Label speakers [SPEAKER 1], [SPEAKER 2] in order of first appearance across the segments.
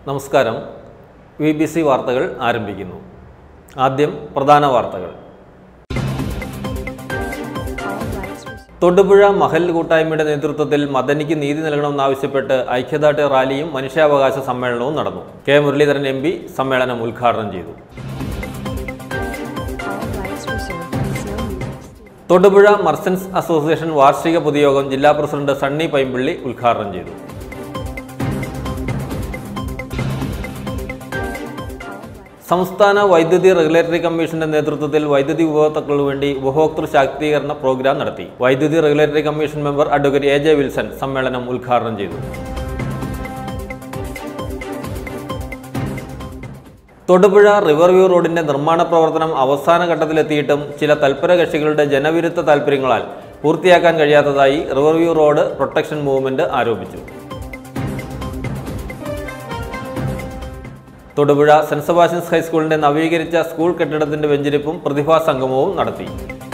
[SPEAKER 1] നമസ്കാരം V B C വാർത്തകൾ ആരംഭിക്കുന്നു ആദ്യം പ്രധാന വാർത്തകൾ തൊടുപുഴ മഹൽ കൂട്ടായ്മയുടെ നേതൃത്വത്തിൽ മദനിക്ക് നീതി നൽകണമെന്നാവശ്യപ്പെട്ട് ഐക്യദാർഢ്യ റാലിയും മനുഷ്യാവകാശ സമ്മേളനവും നടന്നു കെ മുരളീധരൻ എം പി സമ്മേളനം ഉദ്ഘാടനം ചെയ്തു തൊടുപുഴ മർച്ചൻസ് അസോസിയേഷൻ വാർഷിക പൊതുയോഗം ജില്ലാ പ്രസിഡന്റ് സണ്ണി പൈമ്പിള്ളി ഉദ്ഘാടനം ചെയ്തു സംസ്ഥാന വൈദ്യുതി റെഗുലേറ്ററി കമ്മീഷന്റെ നേതൃത്വത്തിൽ വൈദ്യുതി ഉപഭോക്താക്കൾക്ക് വേണ്ടി ഉപഭോക്തൃ ശാക്തീകരണ പ്രോഗ്രാം നടത്തി വൈദ്യുതി regulatory commission member advocate A J Wilson സമ്മേളനം ഉദ്ഘാടനം ചെയ്തു തൊടുപുഴ റിവർ വ്യൂ റോഡിന്റെ നിർമ്മാണ പ്രവർത്തനം അവസാന ഘട്ടത്തിലെത്തിയിട്ടും ചില തൽപര കക്ഷികളുടെ ജനവിരുദ്ധ താൽപ്പര്യങ്ങളാൽ പൂർത്തിയാക്കാൻ കഴിയാത്തതായി river view road protection movement ആരോപിച്ചു തൊടുപുഴ സെന്റ് സെബാസ്റ്റ്യൻസ് ഹൈസ്കൂളിന്റെ നവീകരിച്ച സ്കൂൾ കെട്ടിടത്തിന്റെ വെഞ്ചരിപ്പും പ്രതിഭാ സംഗമവും നടത്തി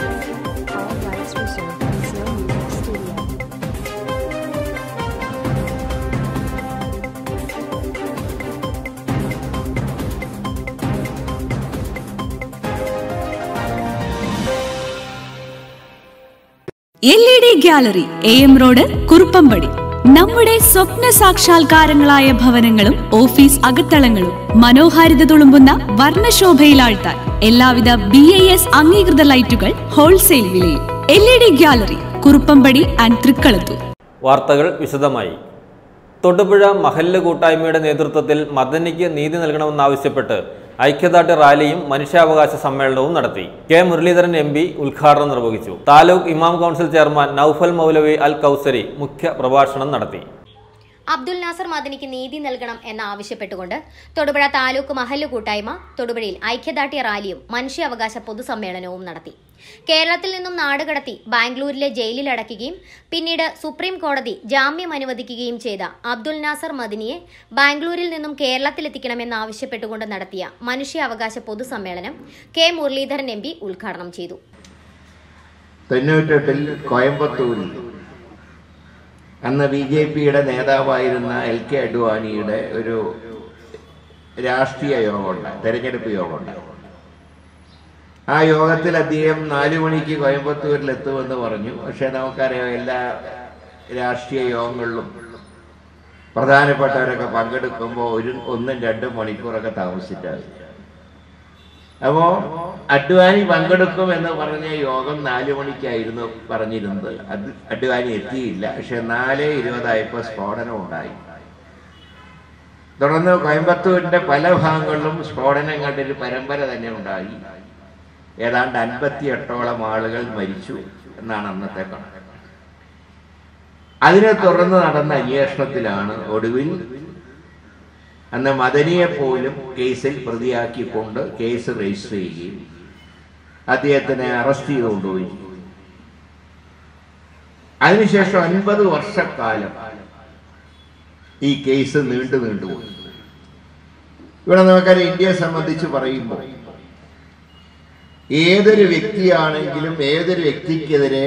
[SPEAKER 2] L E D gallery A M road Kuruppampady നമ്മുടെ സ്വപ്ന സാക്ഷാത്കാരങ്ങളായ ഭവനങ്ങളും ഓഫീസ് അകത്തളങ്ങളും മനോഹാരിത തുളുമ്പുന്ന വർണ്ണശോഭയിലാഴ്ത്താൻ എല്ലാവിധ ബി ഐ എസ് അംഗീകൃത ലൈറ്റുകൾ ഹോൾസെയിൽ വിലയിൽ L E D gallery Kuruppampady and Thrikkalathoor
[SPEAKER 1] വാർത്തകൾ വിശദമായി തൊടുപുഴ മഹല്ല് കൂട്ടായ്മയുടെ നേതൃത്വത്തിൽ മദനിക്ക് നീതി നൽകണമെന്നാവശ്യപ്പെട്ട് ഐക്യദാർഢ്യ റാലിയും മനുഷ്യാവകാശ സമ്മേളനവും നടത്തി കെ മുരളീധരൻ എം പി ഉദ്ഘാടനം നിർവഹിച്ചു താലൂക്ക് ഇമാം കൗൺസിൽ ചെയർമാൻ നൌഫൽ മൗലവി അൽ കൗസരി മുഖ്യ പ്രഭാഷണം നടത്തി
[SPEAKER 3] അബ്ദുൽ നാസർ മദനിക്ക് നീതി നൽകണം എന്നാവശ്യപ്പെട്ടുകൊണ്ട് തൊടുപുഴ താലൂക്ക് മഹല്ല് കൂട്ടായ്മ തൊടുപുഴയിൽ ഐക്യദാർഢ്യ റാലിയും മനുഷ്യാവകാശ പൊതുസമ്മേളനവും നടത്തി കേരളത്തിൽ നിന്നും നാടുകടത്തി ബാംഗ്ലൂരിലെ ജയിലിൽ അടയ്ക്കുകയും പിന്നീട് സുപ്രീം കോടതി ജാമ്യം അനുവദിക്കുകയും ചെയ്ത അബ്ദുൽ നാസർ മദിനിയെ ബാംഗ്ലൂരിൽ നിന്നും കേരളത്തിലെത്തിക്കണമെന്നാവശ്യപ്പെട്ടുകൊണ്ട് നടത്തിയ മനുഷ്യാവകാശ പൊതുസമ്മേളനം കെ മുരളീധരൻ എം പി ഉദ്ഘാടനം ചെയ്തു
[SPEAKER 4] തൊണ്ണൂറ്റെട്ടിൽ കോയമ്പത്തൂരിൽ അന്ന് ബി ജെ പിയുടെ നേതാവായിരുന്ന എൽ കെ അഡ്വാനിയുടെ ഒരു രാഷ്ട്രീയ യോഗമുണ്ട് തെരഞ്ഞെടുപ്പ് യോഗമുണ്ട് ആ യോഗത്തിൽ അദ്ദേഹം നാലു മണിക്ക് കോയമ്പത്തൂരിൽ എത്തുമെന്ന് പറഞ്ഞു പക്ഷെ നമുക്കറിയാം എല്ലാ രാഷ്ട്രീയ യോഗങ്ങളിലും പ്രധാനപ്പെട്ടവരൊക്കെ പങ്കെടുക്കുമ്പോൾ ഒരു ഒന്നും രണ്ടും മണിക്കൂറൊക്കെ താമസിച്ചാൽ അപ്പോ അഡ്വാനി പങ്കെടുക്കും എന്ന് പറഞ്ഞ യോഗം നാലു മണിക്കായിരുന്നു പറഞ്ഞിരുന്നത് അത് അഡ്വാനി എത്തിയില്ല പക്ഷെ നാല് ഇരുപതായപ്പോ സ്ഫോടനം ഉണ്ടായി തുടർന്ന് കോയമ്പത്തൂരിന്റെ പല ഭാഗങ്ങളിലും സ്ഫോടനം കണ്ടൊരു പരമ്പര തന്നെ ഉണ്ടായി ഏതാണ്ട് അൻപത്തി എട്ടോളം ആളുകൾ മരിച്ചു എന്നാണ് അന്നത്തെ കണക്ക് അതിനെ തുടർന്ന് നടന്ന അന്വേഷണത്തിലാണ് ഒടുവിൽ അന്ന് മദനിയെ പോലും കേസിൽ പ്രതിയാക്കിക്കൊണ്ട് കേസ് രജിസ്റ്റർ ചെയ്യുകയും അദ്ദേഹത്തിനെ അറസ്റ്റ് ചെയ്ത് കൊണ്ടുപോയി അതിനുശേഷം അൻപത് വർഷക്കാലം ഈ കേസ് നീണ്ടു നീണ്ടുപോയി ഇവിടെ നമുക്കറിയാം ഇന്ത്യയെ സംബന്ധിച്ച് പറയുമ്പോൾ ഏതൊരു വ്യക്തിയാണെങ്കിലും ഏതൊരു വ്യക്തിക്കെതിരെ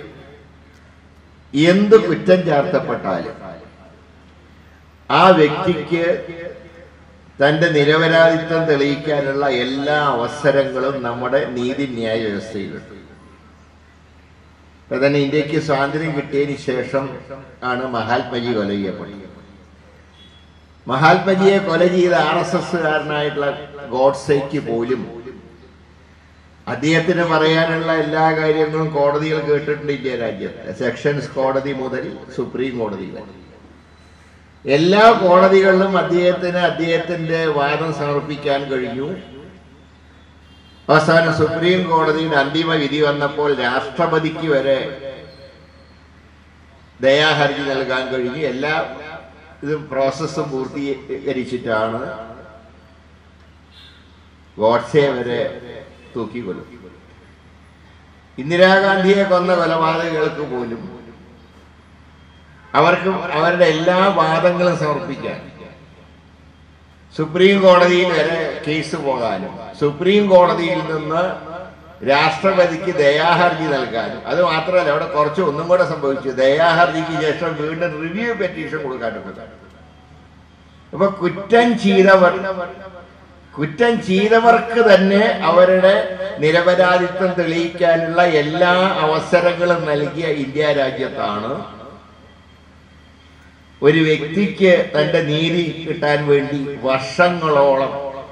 [SPEAKER 4] എന്ത് കുറ്റം ചാർത്തപ്പെട്ടാലും ആ വ്യക്തിക്ക് തന്റെ നിരപരാധിത്വം തെളിയിക്കാനുള്ള എല്ലാ അവസരങ്ങളും നമ്മുടെ നീതിന്യായ വ്യവസ്ഥയിലുണ്ട് ഇപ്പൊ തന്നെ ഇന്ത്യക്ക് സ്വാതന്ത്ര്യം കിട്ടിയതിന് ശേഷം ആണ് മഹാത്മജി കൊല ചെയ്യപ്പെട്ടത് മഹാത്മജിയെ കൊല ചെയ്ത ആർ എസ് എസ്സുകാരനായിട്ടുള്ള ഗോഡ്സേക്ക് പോലും അദ്ദേഹത്തിന് പറയാനുള്ള എല്ലാ കാര്യങ്ങളും കോടതികൾ കേട്ടിട്ടുണ്ട് ഇന്ത്യ രാജ്യത്ത് സെക്ഷൻസ് കോടതി മുതൽ സുപ്രീം കോടതി വരെ എല്ലാ കോടതികളിലും അദ്ദേഹത്തിന് അദ്ദേഹത്തിന്റെ വാദം സമർപ്പിക്കാൻ കഴിഞ്ഞു അവസാനം സുപ്രീം കോടതിയുടെ അന്തിമ വിധി വന്നപ്പോൾ രാഷ്ട്രപതിക്ക് വരെ ദയാഹർജി നൽകാൻ കഴിഞ്ഞു എല്ലാ ഇതും പ്രോസസ്സും പൂർത്തീകരിച്ചിട്ടാണ് ഗോഡ്സെ വരെ തൂക്കിക്കൊല്ലും ഇന്ദിരാഗാന്ധിയെ കൊന്ന കൊലപാതകങ്ങൾക്ക് പോലും അവർക്ക് അവരുടെ എല്ലാ വാദങ്ങളും സമർപ്പിക്കാൻ സുപ്രീം കോടതിയിൽ വരെ കേസ് പോകാനും സുപ്രീം കോടതിയിൽ നിന്ന് രാഷ്ട്രപതിക്ക് ദയാഹർജി നൽകാനും അത് മാത്രമല്ല അവിടെ കുറച്ച് ഒന്നും കൂടെ സംഭവിച്ചു ദയാഹർജിക്ക് ശേഷം വീണ്ടും റിവ്യൂ പെറ്റീഷൻ കൊടുക്കാനും അപ്പൊ കുറ്റം ചെയ്തവർ കുറ്റം ചെയ്തവർക്ക് തന്നെ അവരുടെ നിരപരാധിത്വം തെളിയിക്കാനുള്ള എല്ലാ അവസരങ്ങളും നൽകിയ ഇന്ത്യ രാജ്യത്താണ് ഒരു വ്യക്തിക്ക് തന്റെ നീതി കിട്ടാൻ വേണ്ടി വർഷങ്ങളോളം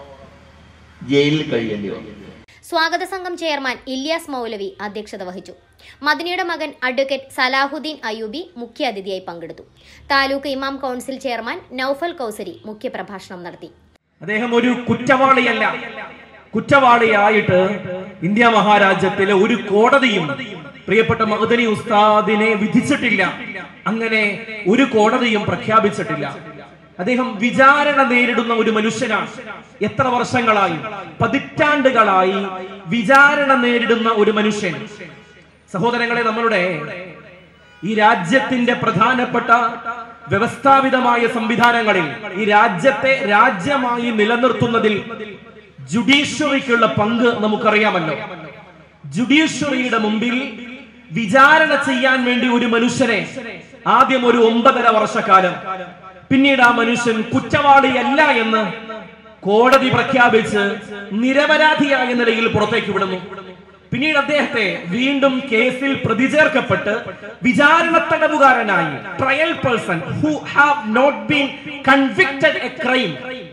[SPEAKER 4] ജയിലിൽ കഴിയേണ്ടി വന്നു
[SPEAKER 3] സ്വാഗത സംഘം ചെയർമാൻ ഇല്യാസ് മൗലവി അധ്യക്ഷത വഹിച്ചു മദനിയുടെ മകൻ അഡ്വക്കേറ്റ് സലാഹുദ്ദീൻ അയൂബി മുഖ്യാതിഥിയായി പങ്കെടുത്തു താലൂക്ക് ഇമാം കൗൺസിൽ ചെയർമാൻ നൌഫൽ കൗസരി മുഖ്യപ്രഭാഷണം നടത്തി
[SPEAKER 5] അദ്ദേഹം ഒരു കുറ്റവാളിയല്ല കുറ്റവാളിയായിട്ട് ഇന്ത്യ മഹാരാജ്യത്തിലെ ഒരു കോടതിയും പ്രിയപ്പെട്ട മഹദനി ഉസ്താദിനെ വിധിച്ചിട്ടില്ല അങ്ങനെ ഒരു കോടതിയും പ്രഖ്യാപിച്ചിട്ടില്ല അദ്ദേഹം വിചാരണ നേരിടുന്ന ഒരു മനുഷ്യനാണ് എത്ര വർഷങ്ങളായി പതിറ്റാണ്ടുകളായി വിചാരണ നേരിടുന്ന ഒരു മനുഷ്യൻ സഹോദരങ്ങളെ നമ്മളുടെ ഈ രാജ്യത്തിന്റെ പ്രധാനപ്പെട്ട വ്യവസ്ഥാപിതമായ സംവിധാനങ്ങളിൽ ഈ രാജ്യത്തെ രാജ്യമായി നിലനിർത്തുന്നതിൽ ജുഡീഷ്യറിക്കുള്ള പങ്ക് നമുക്കറിയാമല്ലോ ജുഡീഷ്യറിയുടെ മുമ്പിൽ വിചാരണ ചെയ്യാൻ വേണ്ടി ഒരു മനുഷ്യനെ ആദ്യം ഒരു ഒമ്പതര വർഷക്കാലം പിന്നീട് ആ മനുഷ്യൻ കുറ്റവാളിയല്ല എന്ന് കോടതി പ്രഖ്യാപിച്ച് നിരപരാധിയായ നിലയിൽ പുറത്തേക്ക് വിടുന്നു പിന്നീട് അദ്ദേഹത്തെ വീണ്ടും കേസിൽ പ്രതി ചേർക്കപ്പെട്ട് വിചാരണ തടവുകാരനായി trial person who have not been convicted a crime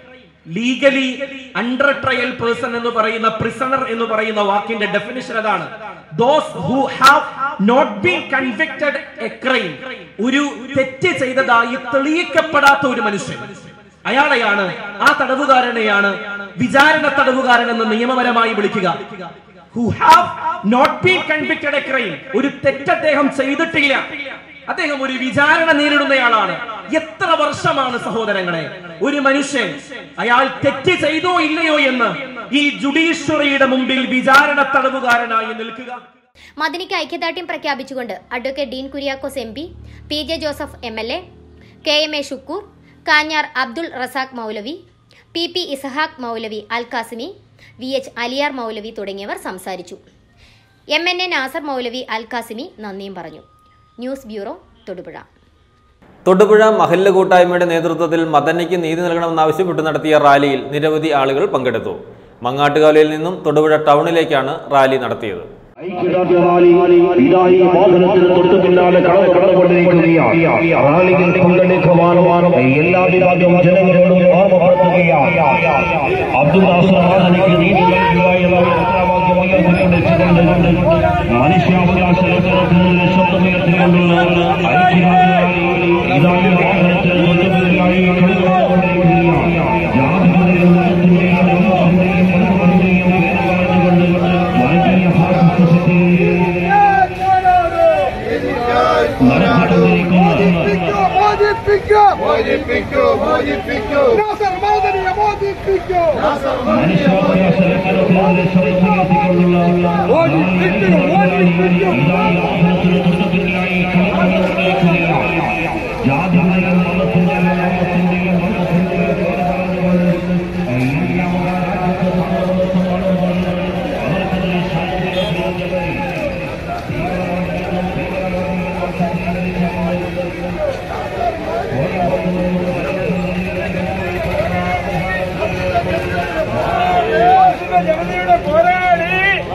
[SPEAKER 5] legally under trial person എന്ന് പറയുന്ന പ്രിസണർ എന്ന് പറയുന്ന വാക്കിന്റെ ഡെഫിനിഷൻ അതാണ് those who have not been convicted a crime ഒരു തെറ്റ് ചെയ്തതായി തെളിയിക്കപ്പെടാത്ത ഒരു മനുഷ്യൻ അയാളെയാണ് ആ തടവുകാരനെയാണ് വിചാരണ തടവുകാരൻ എന്ന് നിയമപരമായി വിളിക്കുക who have not been convicted a crime ഒരു തെറ്റ് അദ്ദേഹം ചെയ്തിട്ടില്ല അദ്ദേഹം ഒരു വിചാരണ നേരിടുന്നയാളാണ് എത്ര വർഷമാണ് സഹോദരങ്ങളെ ഒരു മനുഷ്യൻ അയാൾ തെറ്റ് ചെയ്തോ ഇല്ലയോ എന്ന് ഈ ജുഡീഷ്യറിയുടെ മുമ്പിൽ വിചാരണ തടവുകാരനായി നിൽക്കുക
[SPEAKER 3] മദനിക്ക് ഐക്യദാർഢ്യം പ്രഖ്യാപിച്ചുകൊണ്ട് advocate Dean Kuriakose M P P J Joseph M L A K M A Shukkoor Kanjar Abdul Razak Moulavi P P Isahaq Moulavi Al Qasimi V H Aliyar Moulavi തുടങ്ങിയവർ സംസാരിച്ചു M N A Nasar Moulavi Al Qasimi നന്ദിയും പറഞ്ഞു ന്യൂസ് ബ്യൂറോ തൊടുപുഴ
[SPEAKER 1] തൊടുപുഴ മഹല്ല കൂട്ടായ്മയുടെ നേതൃത്വത്തിൽ മദനിക്ക് നീതി നൽകണമെന്നാവശ്യപ്പെട്ട് നടത്തിയ റാലിയിൽ നിരവധി ആളുകൾ പങ്കെടുത്തു മങ്ങാട്ടുകാലയിൽ നിന്നും തൊടുപുഴ ടൗണിലേക്കാണ് റാലി നടത്തിയത്
[SPEAKER 6] ഐക്യദാർഢ്യ റാലി ഇതാ ഈ വാഹനത്തിന് തൊട്ടു പിന്നാലെ കടന്നു കടന്നുകൊണ്ടിരിക്കുകയാണ് റാലിയിൽ പങ്കെടുക്കുവാനും എല്ലാ വിഭാഗം ജനങ്ങളോടും ഓർമ്മപ്പെടുത്തുകയാണ് അബ്ദുൽ നാസർ മാധനിക്ക് നീതി നൽകുക എന്ന മുദ്രാവാക്യം ഉയർത്തിക്കൊണ്ടിച്ചുകൊണ്ട് മനുഷ്യാവകാശ ലംഘനത്തിനെതിരെ ശബ്ദമുയർത്തിക്കൊണ്ടുള്ള ഐക്യദാർഢ്യ റാലി ഇതാ ഈ വാഹനത്തിന് തൊട്ടു പിന്നിലായി കടന്നുകൊണ്ടിരിക്കുകയാണ് ജാതികളുടെയും മതത്തിന്റെയും വംശത്തിന്റെയും മതങ്ങളുടെയും പേര് പറഞ്ഞുകൊണ്ട് വർഗീയ ഫാസിസ്റ്റ്
[SPEAKER 7] മോദിപ്പിക്കൂ മോദിപ്പിക്കൂ മോദിപ്പിക്കൂ നാസർ മാദനിയെ മോദിപ്പിക്കൂ
[SPEAKER 6] മനുഷ്യാവകാശ ലംഘനത്തിനെതിരെ ശബ്ദമുയർത്തിക്കൊണ്ടുള്ള
[SPEAKER 7] മോദിപ്പിക്കൂ മോദിപ്പിക്കൂ
[SPEAKER 6] ജാതിയുടെയും മതത്തിന്റെയും മതത്തിന്റെയും മതത്തിന്റെയും പേര് പറഞ്ഞുകൊണ്ട് ഇന്ത്യ മഹാരാജ്യത്തെ സാർവഭൗമത്വമാണ് അവർക്കെതിരെ ശാസ്ത്രീയ
[SPEAKER 7] ജനതയുടെ പോരാളി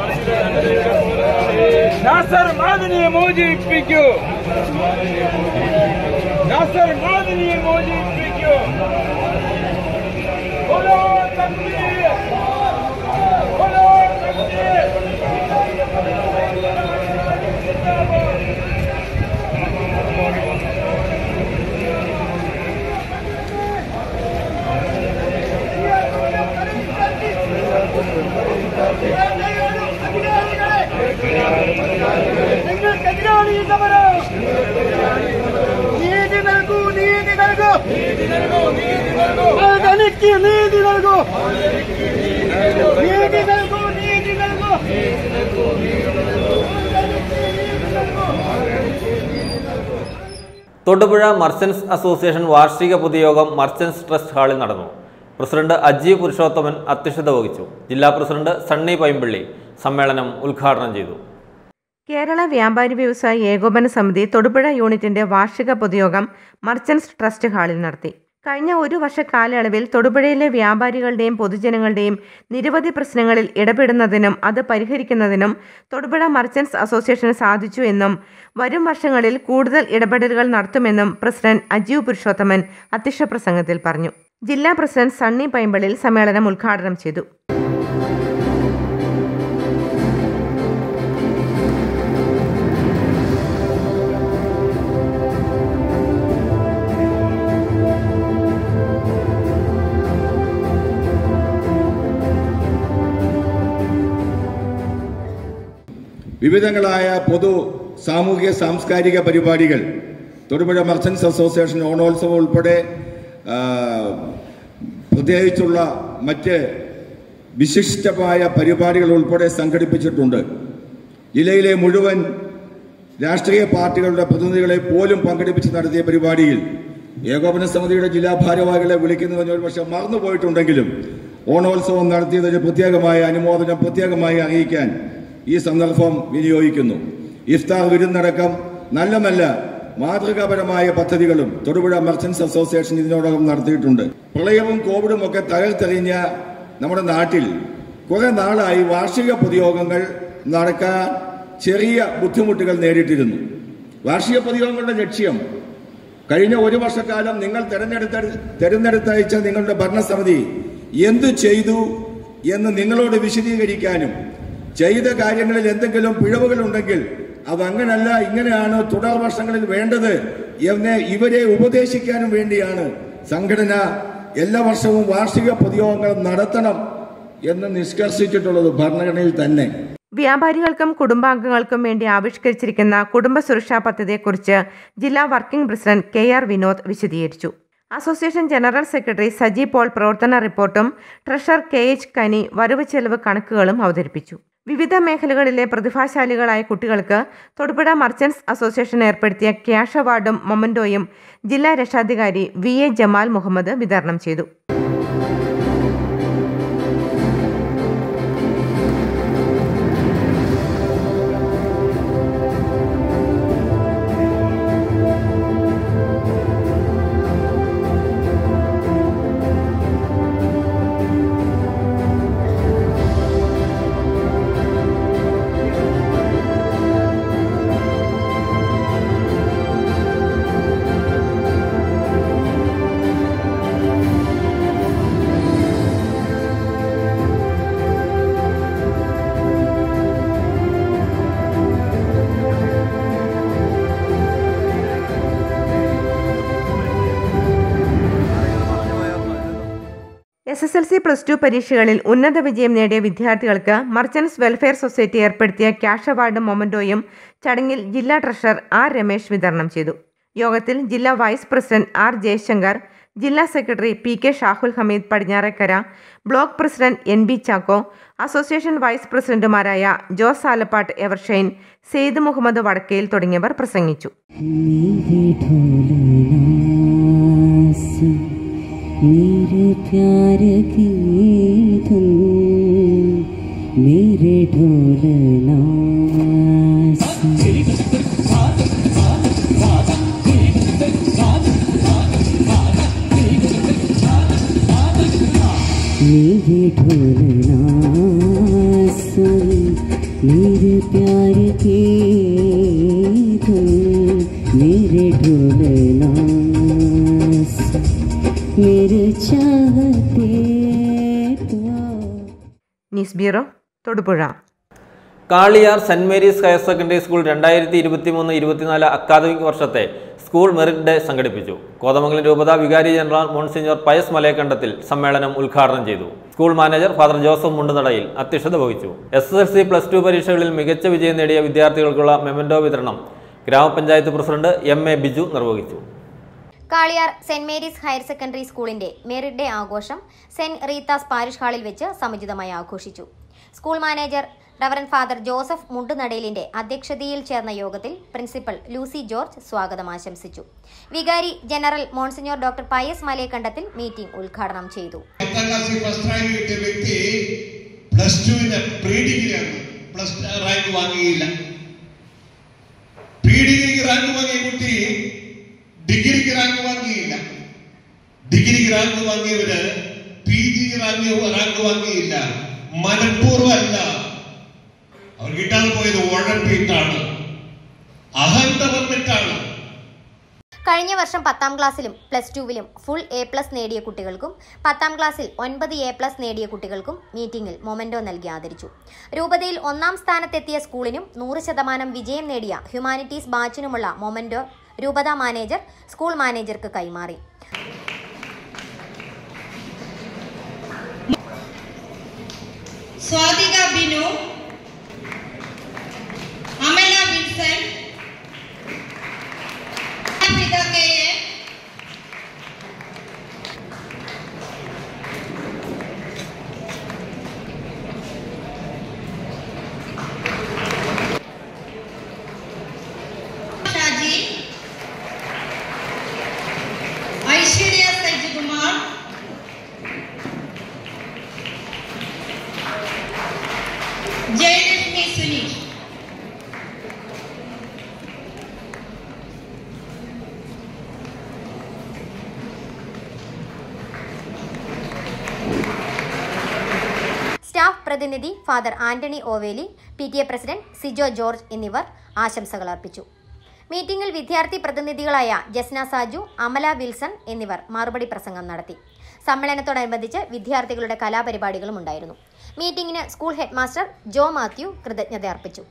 [SPEAKER 7] നാസർ മാദനിയെ മോചിപ്പിക്കൂ നാസർ മാദനിയെ മോചിപ്പിക്കൂ ബോലോ തക്ബീർ ബോലോ തക്ബീർ നിങ്ങൾക്കെതിരാണ് ഈ സമരം നീതി നൽകൂ നീതി നൽകൂ നീതി നൽകൂ നീതി നൽകൂ തനിക്ക് നീതി നൽകൂ നീതി നൽകൂ നീതി നൽകൂ
[SPEAKER 1] തൊടുപുഴ മർച്ചന്റ്സ് അസോസിയേഷൻ വാർഷിക പൊതുയോഗം മർച്ചന്റ്സ് ട്രസ്റ്റ് ഹാളിൽ നടന്നു പ്രസിഡന്റ് അജി പുരുഷോത്തമൻ അധ്യക്ഷത വഹിച്ചു ജില്ലാ പ്രസിഡന്റ് സണ്ണി പൈമ്പള്ളി സമ്മേളനം ഉദ്ഘാടനം ചെയ്തു
[SPEAKER 8] കേരള വ്യാപാരി വ്യവസായി ഏകോപന സമിതി തൊടുപുഴ യൂണിറ്റിന്റെ വാർഷിക പൊതുയോഗം മർച്ചന്റ്സ് ട്രസ്റ്റ് ഹാളിൽ നടത്തി കഴിഞ്ഞ ഒരു വർഷ കാലയളവിൽ തൊടുപുഴയിലെ വ്യാപാരികളുടെയും പൊതുജനങ്ങളുടെയും നിരവധി പ്രശ്നങ്ങളിൽ ഇടപെടുന്നതിനും അത് പരിഹരിക്കുന്നതിനും തൊടുപുഴ മർച്ചന്റ്സ് അസോസിയേഷന് സാധിച്ചു എന്നും വരും വർഷങ്ങളിൽ കൂടുതൽ ഇടപെടലുകൾ നടത്തുമെന്നും പ്രസിഡന്റ് അജീവ് പുരുഷോത്തമൻ അധ്യക്ഷ പ്രസംഗത്തിൽ പറഞ്ഞു ജില്ലാ പ്രസിഡന്റ് സണ്ണി പൈമ്പളിൽ സമ്മേളനം ഉദ്ഘാടനം ചെയ്തു
[SPEAKER 9] വിവിധങ്ങളായ പൊതു സാമൂഹിക സാംസ്കാരിക പരിപാടികൾ തൊടുപുഴ മർച്ചന്റ്സ് അസോസിയേഷൻ ഓണോത്സവം ഉൾപ്പെടെ ആ, പ്രത്യേകിച്ചുള്ള മറ്റ് വിശിഷ്ടമായ പരിപാടികൾ ഉൾപ്പെടെ സംഘടിപ്പിച്ചിട്ടുണ്ട് ജില്ലയിലെ മുഴുവൻ രാഷ്ട്രീയ പാർട്ടികളുടെ പ്രതിനിധികളെ പോലും പങ്കെടുപ്പിച്ച് നടത്തിയ പരിപാടിയിൽ ഏകോപന സമിതിയുടെ ജില്ലാ ഭാരവാഹികളെ വിളിക്കുന്നതിന് ഒരു പക്ഷെ മറന്നുപോയിട്ടുണ്ടെങ്കിലും ഓണോത്സവം നടത്തിയതിന് പ്രത്യേകമായ അനുമോദനം പ്രത്യേകമായി അറിയിക്കാൻ ഈ സന്ദർഭം വിനിയോഗിക്കുന്നു ഇഫ്താർ വിരുന്നടക്കം നല്ല നല്ല മാതൃകാപരമായ പദ്ധതികളും തൊടുപുഴ മർച്ചന്റ്സ് അസോസിയേഷൻ ഇതിനോടകം നടത്തിയിട്ടുണ്ട് പ്രളയവും കോവിഡും ഒക്കെ തകർത്തെറിഞ്ഞ നമ്മുടെ നാട്ടിൽ കുറെ നാളായി വാർഷിക പൊതുയോഗങ്ങൾ നടക്കാൻ ചെറിയ ബുദ്ധിമുട്ടുകൾ നേരിട്ടിരുന്നു വാർഷിക പൊതുയോഗങ്ങളുടെ ലക്ഷ്യം കഴിഞ്ഞ ഒരു വർഷക്കാലം നിങ്ങൾ തെരഞ്ഞെടുത്ത തെരഞ്ഞെടുത്തയച്ച നിങ്ങളുടെ ഭരണസമിതി എന്തു ചെയ്തു എന്ന് നിങ്ങളോട് വിശദീകരിക്കാനും ചെയ്ത കാര്യങ്ങളിൽ എന്തെങ്കിലും പിഴവുകളുണ്ടെങ്കിൽ അതങ്ങനല്ല ഇങ്ങനെയാണ് തുടർ വർഷങ്ങളിൽ വേണ്ടത് എന്ന് ഇവരെ ഉപദേശിക്കാനും വേണ്ടിയാണ് സംഘടന എല്ലാ വർഷവും വാർഷിക പൊതുയോഗങ്ങൾ നടത്തണം എന്ന് നിഷ്കർഷിച്ചിട്ടുള്ളത് ഭരണഘടനയിൽ തന്നെ
[SPEAKER 8] വ്യാപാരികൾക്കും കുടുംബാംഗങ്ങൾക്കും വേണ്ടി ആവിഷ്കരിച്ചിരിക്കുന്ന കുടുംബ സുരക്ഷാ പദ്ധതിയെക്കുറിച്ച് ജില്ലാ working president K R Vinod വിശദീകരിച്ചു association general secretary Saji Paul പ്രവർത്തന റിപ്പോർട്ടും ട്രഷറർ കെ എച്ച് കനി വരവ് ചെലവ് കണക്കുകളും അവതരിപ്പിച്ചു വിവിധ മേഖലകളിലെ പ്രതിഭാശാലികളായ കുട്ടികൾക്ക് തൊടുപുഴ മർച്ചന്റ്സ് അസോസിയേഷൻ ഏർപ്പെടുത്തിയ ക്യാഷ് അവാർഡും മൊമന്റോയും ജില്ലാ രക്ഷാധികാരി വി എ ജമാൽ മുഹമ്മദ് വിതരണം ചെയ്തു S S L C plus two പരീക്ഷകളിൽ ഉന്നത വിജയം നേടിയ വിദ്യാർത്ഥികൾക്ക് മർച്ചന്റ്സ് വെൽഫെയർ സൊസൈറ്റി ഏർപ്പെടുത്തിയ ക്യാഷ് അവാർഡും മൊമന്റോയും ചടങ്ങിൽ ജില്ലാ ട്രഷറർ ആർ രമേശ് വിതരണം ചെയ്തു യോഗത്തിൽ ജില്ലാ വൈസ് പ്രസിഡന്റ് ആർ ജയശങ്കർ ജില്ലാ secretary P K Shahul Hameed Padinjarekkara block president N B Chacko association vice പ്രസിഡന്റുമാരായ ജോസ് ആലപ്പാട്ട് എവർഷൈൻ സെയ്ദ് മുഹമ്മദ് വടക്കേൽ തുടങ്ങിയവർ പ്രസംഗിച്ചു
[SPEAKER 10] मेरे प्यार की धुन मेरे ढोलना मेरे ढोलना सुन मेरे प्यार की धुन मेरे ढोलना सुन मेरे चाहते को
[SPEAKER 8] news bureau Thodupuzha
[SPEAKER 1] Kaliyar saint Mary's higher secondary school രണ്ടായിരത്തി ഇരുപത്തിമൂന്ന് ഇരുപത്തിനാല് അക്കാദമിക് വർഷത്തെ സ്കൂൾ മെറിറ്റ് ഡേ സംഘടിപ്പിച്ചു കോതമംഗലം രൂപത വികാരി ജനറൽ മോൺസിഞ്ഞോർ പയസ് മലയക്കണ്ടത്തിൽ സമ്മേളനം ഉദ്ഘാടനം ചെയ്തു school manager father Joseph Mundunadayil അധ്യക്ഷത വഹിച്ചു S S L C plus two പരീക്ഷകളിൽ മികച്ച വിജയം നേടിയ വിദ്യാർത്ഥികൾക്കുള്ള മെമന്റോ വിതരണം ഗ്രാമപഞ്ചായത്ത് പ്രസിഡന്റ് എം എ ബിജു നിർവഹിച്ചു
[SPEAKER 3] Kaliyar saint Mary's higher secondary സ്കൂളിന്റെ മെറിറ്റ് ഡേ ആഘോഷം സെന്റ് റീത്താസ് പാരിഷ് ഹാളിൽ വെച്ച് സമുചിതമായി ആഘോഷിച്ചു school manager reverend father Joseph മുണ്ടുനടയിലിന്റെ അധ്യക്ഷതയിൽ ചേർന്ന യോഗത്തിൽ പ്രിൻസിപ്പൽ ലൂസി ജോർജ് സ്വാഗതം ആശംസിച്ചു വികാരി general monsignor doctor Pius Malayakandathil meeting ഉദ്ഘാടനം ചെയ്തു
[SPEAKER 11] പത്താം ക്ലാസ്സിൽ ഫസ്റ്റ് റാങ്ക് കിട്ടിയ വ്യക്തി പ്ലസ് ടുവിന് പ്രീ ഡിഗ്രിയാണ് പ്ലസ് റാങ്ക് വാങ്ങിയില്ല പ്രീ ഡിഗ്രിക്ക് റാങ്ക് വാങ്ങിയ കുട്ടി ഡിഗ്രിക്ക് റാങ്ക് വാങ്ങിയില്ല ഡിഗ്രി റാങ്ക് വാങ്ങിയവര് പി ജി റാങ്ക് റാങ്ക് വാങ്ങിയില്ല മനഃപൂർവ്വമല്ല അവർ കിട്ടാതെ പോയത് ഉഴപ്പിയിട്ടാണ് അഹന്ത വന്നിട്ടാണ്
[SPEAKER 3] കഴിഞ്ഞ വർഷം പത്താം ക്ലാസ്സിലും പ്ലസ് ടുവിലും ഫുൾ എ പ്ലസ് നേടിയ കുട്ടികൾക്കും പത്താം ക്ലാസ്സിൽ ഒൻപത് എ പ്ലസ് നേടിയ കുട്ടികൾക്കും മീറ്റിംഗിൽ മൊമെന്റോ നൽകി ആദരിച്ചു രൂപതയിൽ ഒന്നാം സ്ഥാനത്തെത്തിയ സ്കൂളിനും നൂറ് ശതമാനം വിജയം നേടിയ ഹ്യൂമാനിറ്റീസ് ബാച്ചിനുമുള്ള മൊമെന്റോ രൂപത മാനേജർ സ്കൂൾ മാനേജർക്ക് കൈമാറി
[SPEAKER 12] Swathika Binu Amala Wilson Africa K A Shaji Aishwarya Sajikumar Jayalakshmi Suneesh
[SPEAKER 3] staff പ്രതിനിധി father Antony Oveli P T A president Sijo George എന്നിവർ ആശംസകൾ അർപ്പിച്ചു മീറ്റിംഗിൽ വിദ്യാർത്ഥി പ്രതിനിധികളായ ജസ്ന സാജു അമല വിൽസൺ എന്നിവർ മറുപടി പ്രസംഗം നടത്തി സമ്മേളനത്തോടനുബന്ധിച്ച് വിദ്യാർത്ഥികളുടെ കലാപരിപാടികളും ഉണ്ടായിരുന്നു മീറ്റിംഗിന് school head master Jo Mathew കൃതജ്ഞത അർപ്പിച്ചു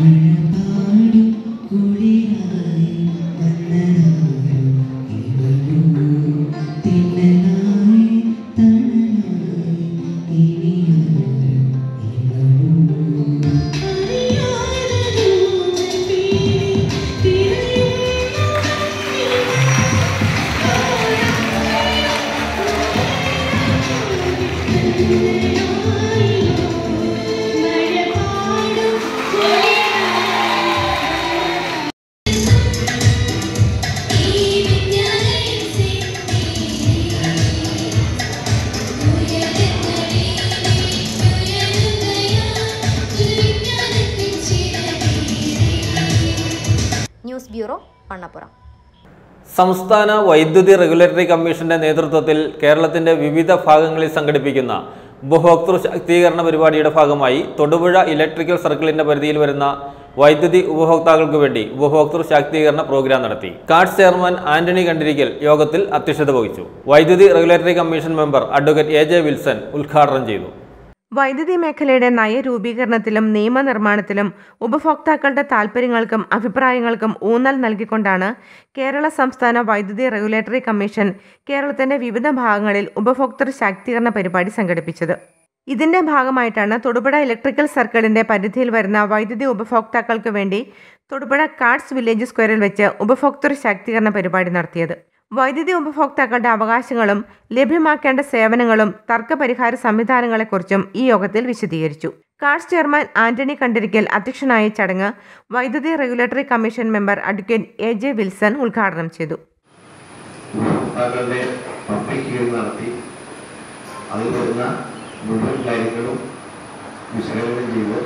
[SPEAKER 3] ന്യൂസ് ബ്യൂറോ വണ്ണപ്പുറം
[SPEAKER 1] സംസ്ഥാന വൈദ്യുതി റെഗുലേറ്ററി കമ്മീഷന്റെ നേതൃത്വത്തിൽ കേരളത്തിന്റെ വിവിധ ഭാഗങ്ങളിൽ സംഘടിപ്പിക്കുന്ന ഉപഭോക്തൃ ശാക്തീകരണ പരിപാടിയുടെ ഭാഗമായി തൊടുപുഴ ഇലക്ട്രിക്കൽ സർക്കിളിന്റെ പരിധിയിൽ വരുന്ന വൈദ്യുതി ഉപഭോക്താക്കൾക്ക് വേണ്ടി ഉപഭോക്തൃ ശാക്തീകരണ പ്രോഗ്രാം നടത്തി കാർഡ് ചെയർമാൻ ആന്റണി കണ്ടിരിക്കൽ യോഗത്തിൽ അധ്യക്ഷത വഹിച്ചു വൈദ്യുതി regulatory commission member advocate A J Wilson ഉദ്ഘാടനം ചെയ്തു
[SPEAKER 8] വൈദ്യുതി മേഖലയുടെ നയരൂപീകരണത്തിലും നിയമനിർമ്മാണത്തിലും ഉപഭോക്താക്കളുടെ താൽപ്പര്യങ്ങൾക്കും അഭിപ്രായങ്ങൾക്കും ഊന്നൽ നൽകിക്കൊണ്ടാണ് കേരള സംസ്ഥാന വൈദ്യുതി റെഗുലേറ്ററി കമ്മീഷൻ കേരളത്തിന്റെ വിവിധ ഭാഗങ്ങളിൽ ഉപഭോക്തൃ ശാക്തീകരണ പരിപാടി സംഘടിപ്പിച്ചത് ഇതിന്റെ ഭാഗമായിട്ടാണ് തൊടുപുഴ ഇലക്ട്രിക്കൽ സർക്കിളിന്റെ പരിധിയിൽ വരുന്ന വൈദ്യുതി ഉപഭോക്താക്കൾക്ക് വേണ്ടി തൊടുപുഴ കാർഡ്സ് വില്ലേജ് സ്ക്വയറിൽ വെച്ച് ഉപഭോക്തൃ ശാക്തീകരണ പരിപാടി നടത്തിയത് വൈദ്യുതി ഉപഭോക്താക്കളുടെ അവകാശങ്ങളും ലഭ്യമാക്കേണ്ട സേവനങ്ങളും തർക്കപരിഹാര സംവിധാനങ്ങളെക്കുറിച്ചും ഈ യോഗത്തിൽ വിശദീകരിച്ചു കാർഡ്സ് ചെയർമാൻ ആന്റണി കണ്ടിരിക്കൽ അധ്യക്ഷനായ ചടങ്ങ് വൈദ്യുതി regulatory commission member advocate A J Wilson ഉദ്ഘാടനം ചെയ്തു
[SPEAKER 13] ഉപഭോക്താക്കളുടെ പബ്ലിക് ഹിയറിംഗ് നടത്തി അതിൽ വരുന്ന മുഴുവൻ കാര്യങ്ങളും വിശകലനം ചെയ്ത്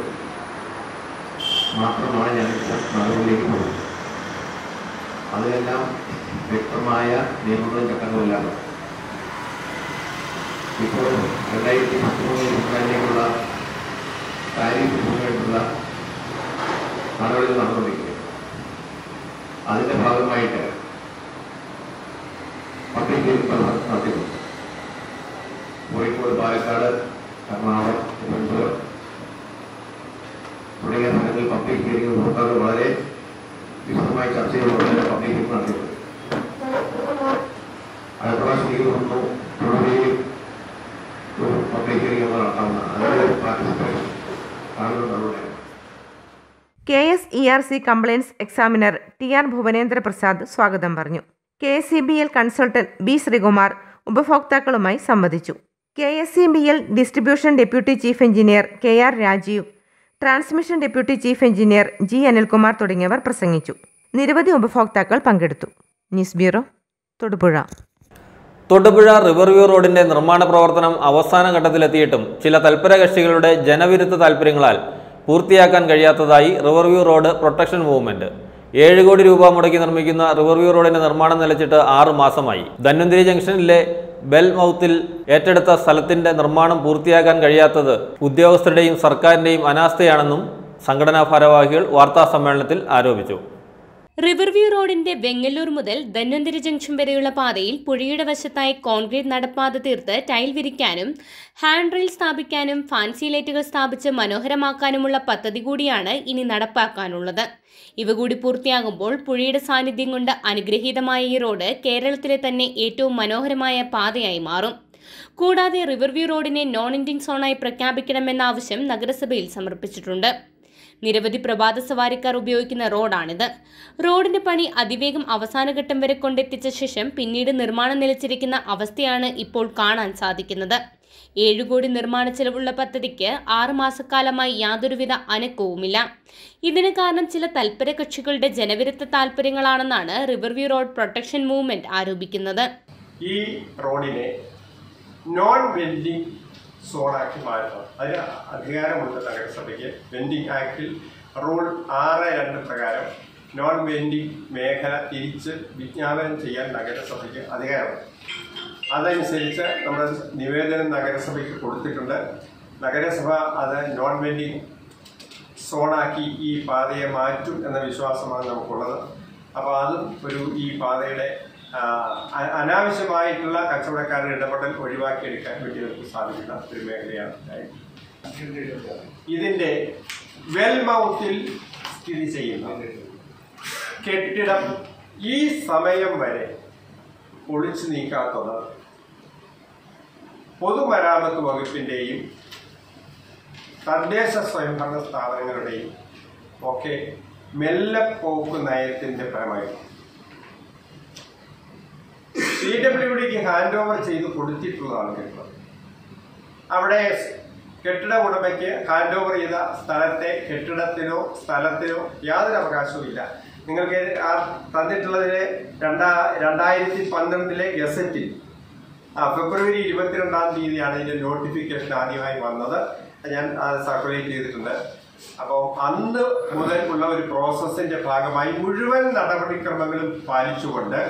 [SPEAKER 13] മാത്രമാണ് ഞാൻ നടപടിയിലേക്ക് പോകുന്നത് അതിലെല്ലാം വ്യക്തമായ നിയമങ്ങളും ചട്ടങ്ങളുമില്ലാതെ ഇപ്പോൾ രണ്ടായിരത്തി പത്തൊമ്പത് ഇരുപത്തിനാലിലേക്കുള്ള കാര്യത്തിനുള്ള നടപടികൾ നടന്നുകൊണ്ടിരിക്കുന്നത് അതിന്റെ ഭാഗമായിട്ട് പബ്ലിക് ഹിയറിംഗ് നടത്തിയിട്ടുണ്ട് കോഴിക്കോട് പാലക്കാട് എറണാകുളം തിരുവനന്തപുരം തുടങ്ങിയ സ്ഥലങ്ങളിൽ പബ്ലിക് ഹിയറിംഗ് ഉപഭോക്താക്കൾ വളരെ വിശദമായി ചർച്ച ചെയ്തുകൊണ്ട് പബ്ലിക് ഹിയറിംഗ് നടത്തിയിട്ടുണ്ട് അടുത്ത പ്രാവശ്യം എനിക്ക് തോന്നുന്നു തൊടുപുഴയിൽ ഒരു പബ്ലിക് ഹിയറിംഗ് നമ്മൾ നടത്താവുന്നതാണ് അതിന്റെ പാർട്ടിസിപ്പേഷൻ കാണുന്ന നടപടിയാണ്
[SPEAKER 8] K S E R C compliance examiner T R Bhuvanendra Prasad സ്വാഗതം പറഞ്ഞു K S C B L consultant B Sreekumar ഉപഭോക്താക്കളുമായി സംവദിച്ചു K S C B L distribution deputy chief engineer K R Rajeev transmission deputy chief engineer G Anilkumar തുടങ്ങിയവർ പ്രസംഗിച്ചു നിരവധി ഉപഭോക്താക്കൾ പങ്കെടുത്തു news bureau Thodupuzha
[SPEAKER 1] Thodupuzha river view റോഡിന്റെ നിർമ്മാണ പ്രവർത്തനം അവസാന ഘട്ടത്തിലെത്തിയിട്ടും ചില തൽപര കക്ഷികളുടെ ജനവിരുദ്ധ താൽപ്പര്യങ്ങളാൽ പൂർത്തിയാക്കാൻ കഴിയാത്തതായി റിവർവ്യൂ റോഡ് പ്രൊട്ടക്ഷൻ മൂവ്മെന്റ് ഏഴ് കോടി രൂപ മുടക്കി നിർമ്മിക്കുന്ന റിവർവ്യൂ റോഡിന്റെ നിർമ്മാണം നിലച്ചിട്ട് ആറ് മാസമായി ധന്വന്തിരി ജംഗ്ഷനിലെ ബെൽ മൗത്തിൽ ഏറ്റെടുത്ത സ്ഥലത്തിന്റെ നിർമ്മാണം പൂർത്തിയാക്കാൻ കഴിയാത്തത് ഉദ്യോഗസ്ഥരുടെയും സർക്കാരിന്റെയും അനാസ്ഥയാണെന്നും സംഘടനാ ഭാരവാഹികൾ വാർത്താ സമ്മേളനത്തിൽ ആരോപിച്ചു
[SPEAKER 14] റിവർവ്യൂ റോഡിന്റെ വെങ്ങല്ലൂർ മുതൽ ധന്വന്തരി ജംഗ്ഷൻ വരെയുള്ള പാതയിൽ പുഴയുടെ വശത്തായി കോൺക്രീറ്റ് നടപ്പാത തീർത്ത് ടൈൽ വിരിക്കാനും ഹാൻഡ് റെയിൽ സ്ഥാപിക്കാനും ഫാൻസി ലൈറ്റുകൾ സ്ഥാപിച്ച് മനോഹരമാക്കാനുമുള്ള പദ്ധതി കൂടിയാണ് ഇനി നടപ്പാക്കാനുള്ളത് ഇവ കൂടി പൂർത്തിയാകുമ്പോൾ പുഴയുടെ സാന്നിധ്യം കൊണ്ട് അനുഗ്രഹീതമായ ഈ റോഡ് കേരളത്തിലെ തന്നെ ഏറ്റവും മനോഹരമായ പാതയായി മാറും കൂടാതെ റിവർവ്യൂ റോഡിനെ നോൺ ഇന്ത്യൻ സോണായി പ്രഖ്യാപിക്കണമെന്ന ആവശ്യം നഗരസഭയിൽ സമർപ്പിച്ചിട്ടുണ്ട് നിരവധി പ്രഭാത സവാരിക്കാർ ഉപയോഗിക്കുന്ന റോഡാണിത് റോഡിന്റെ പണി അതിവേഗം അവസാനഘട്ടം വരെ കൊണ്ടെത്തിച്ച ശേഷം പിന്നീട് നിർമ്മാണം നിലച്ചിരിക്കുന്ന അവസ്ഥയാണ് ഇപ്പോൾ കാണാൻ സാധിക്കുന്നത് ഏഴു കോടി നിർമ്മാണ ചെലവുള്ള പദ്ധതിക്ക് ആറ് മാസക്കാലമായി യാതൊരുവിധ അനക്കവുമില്ല ഇതിന് കാരണം ചില തൽപര കക്ഷികളുടെ ജനവിരുദ്ധ താൽപര്യങ്ങളാണെന്നാണ് റിവർവ്യൂ റോഡ് പ്രൊട്ടക്ഷൻ മൂവ്മെന്റ് ആരോപിക്കുന്നത്
[SPEAKER 15] ഈ റോഡിനെ നോൺ വെൻഡിങ് സോണാക്കി മാറ്റണം അതിന് അധികാരമുണ്ട് നഗരസഭയ്ക്ക് വെൻഡിങ് ആക്ടിൽ റൂൾ ആറ് രണ്ട് പ്രകാരം നോൺ വെൻഡിങ് മേഖല തിരിച്ച് വിജ്ഞാപനം ചെയ്യാൻ നഗരസഭയ്ക്ക് അധികാരമുണ്ട് അതനുസരിച്ച് നമ്മുടെ നിവേദനം നഗരസഭയ്ക്ക് കൊടുത്തിട്ടുണ്ട് നഗരസഭ അത് നോൺ വെൻഡിങ് സോണാക്കി ഈ പാതയെ മാറ്റും എന്ന വിശ്വാസമാണ് നമുക്കുള്ളത് അപ്പോൾ അതും ഒരു ഈ പാതയുടെ ആ, അ- അനാവശ്യമായിട്ടുള്ള കച്ചവടക്കാരുടെ ഇടപെടൽ ഒഴിവാക്കിയെടുക്കാൻ വേണ്ടി നമുക്ക് സാധിക്കുന്ന ഒരു മേഖലയാണ് ഇതിന്റെ വെൽ മൗത്തിൽ സ്ഥിതി ചെയ്യുന്ന കെട്ടിടം ഈ സമയം വരെ പൊളിച്ചു നീക്കാത്തത് പൊതുമരാമത്ത് വകുപ്പിന്റെയും തദ്ദേശ സ്വയംഭരണ സ്ഥാപനങ്ങളുടെയും ഒക്കെ മെല്ലപ്പോക്ക് നയത്തിന്റെ ഫലമായിരുന്നു പി ഡബ്ല്യു ഡിക്ക് ഹാൻഡ് ഓവർ ചെയ്ത് കൊടുത്തിട്ടുള്ളതാണ് കെട്ടിടം അവിടെ കെട്ടിട ഉടമയ്ക്ക് ഹാൻഡ് ഓവർ ചെയ്ത സ്ഥലത്തെ കെട്ടിടത്തിനോ സ്ഥലത്തിനോ യാതൊരു അവകാശവും ഇല്ല നിങ്ങൾക്ക് ആ തന്നിട്ടുള്ളതിലെ രണ്ടാ രണ്ടായിരത്തി പന്ത്രണ്ടിലെ ഗസറ്റിൽ ആ ഫെബ്രുവരി ഇരുപത്തിരണ്ടാം തീയതിയാണ് ഇതിന്റെ നോട്ടിഫിക്കേഷൻ ആദ്യമായി വന്നത് ഞാൻ സർക്കുലേറ്റ് ചെയ്തിട്ടുണ്ട് അപ്പോൾ അന്ന് മുതൽ ഉള്ള ഒരു പ്രോസസ്സിന്റെ ഭാഗമായി മുഴുവൻ നടപടിക്രമങ്ങളും പാലിച്ചുകൊണ്ട്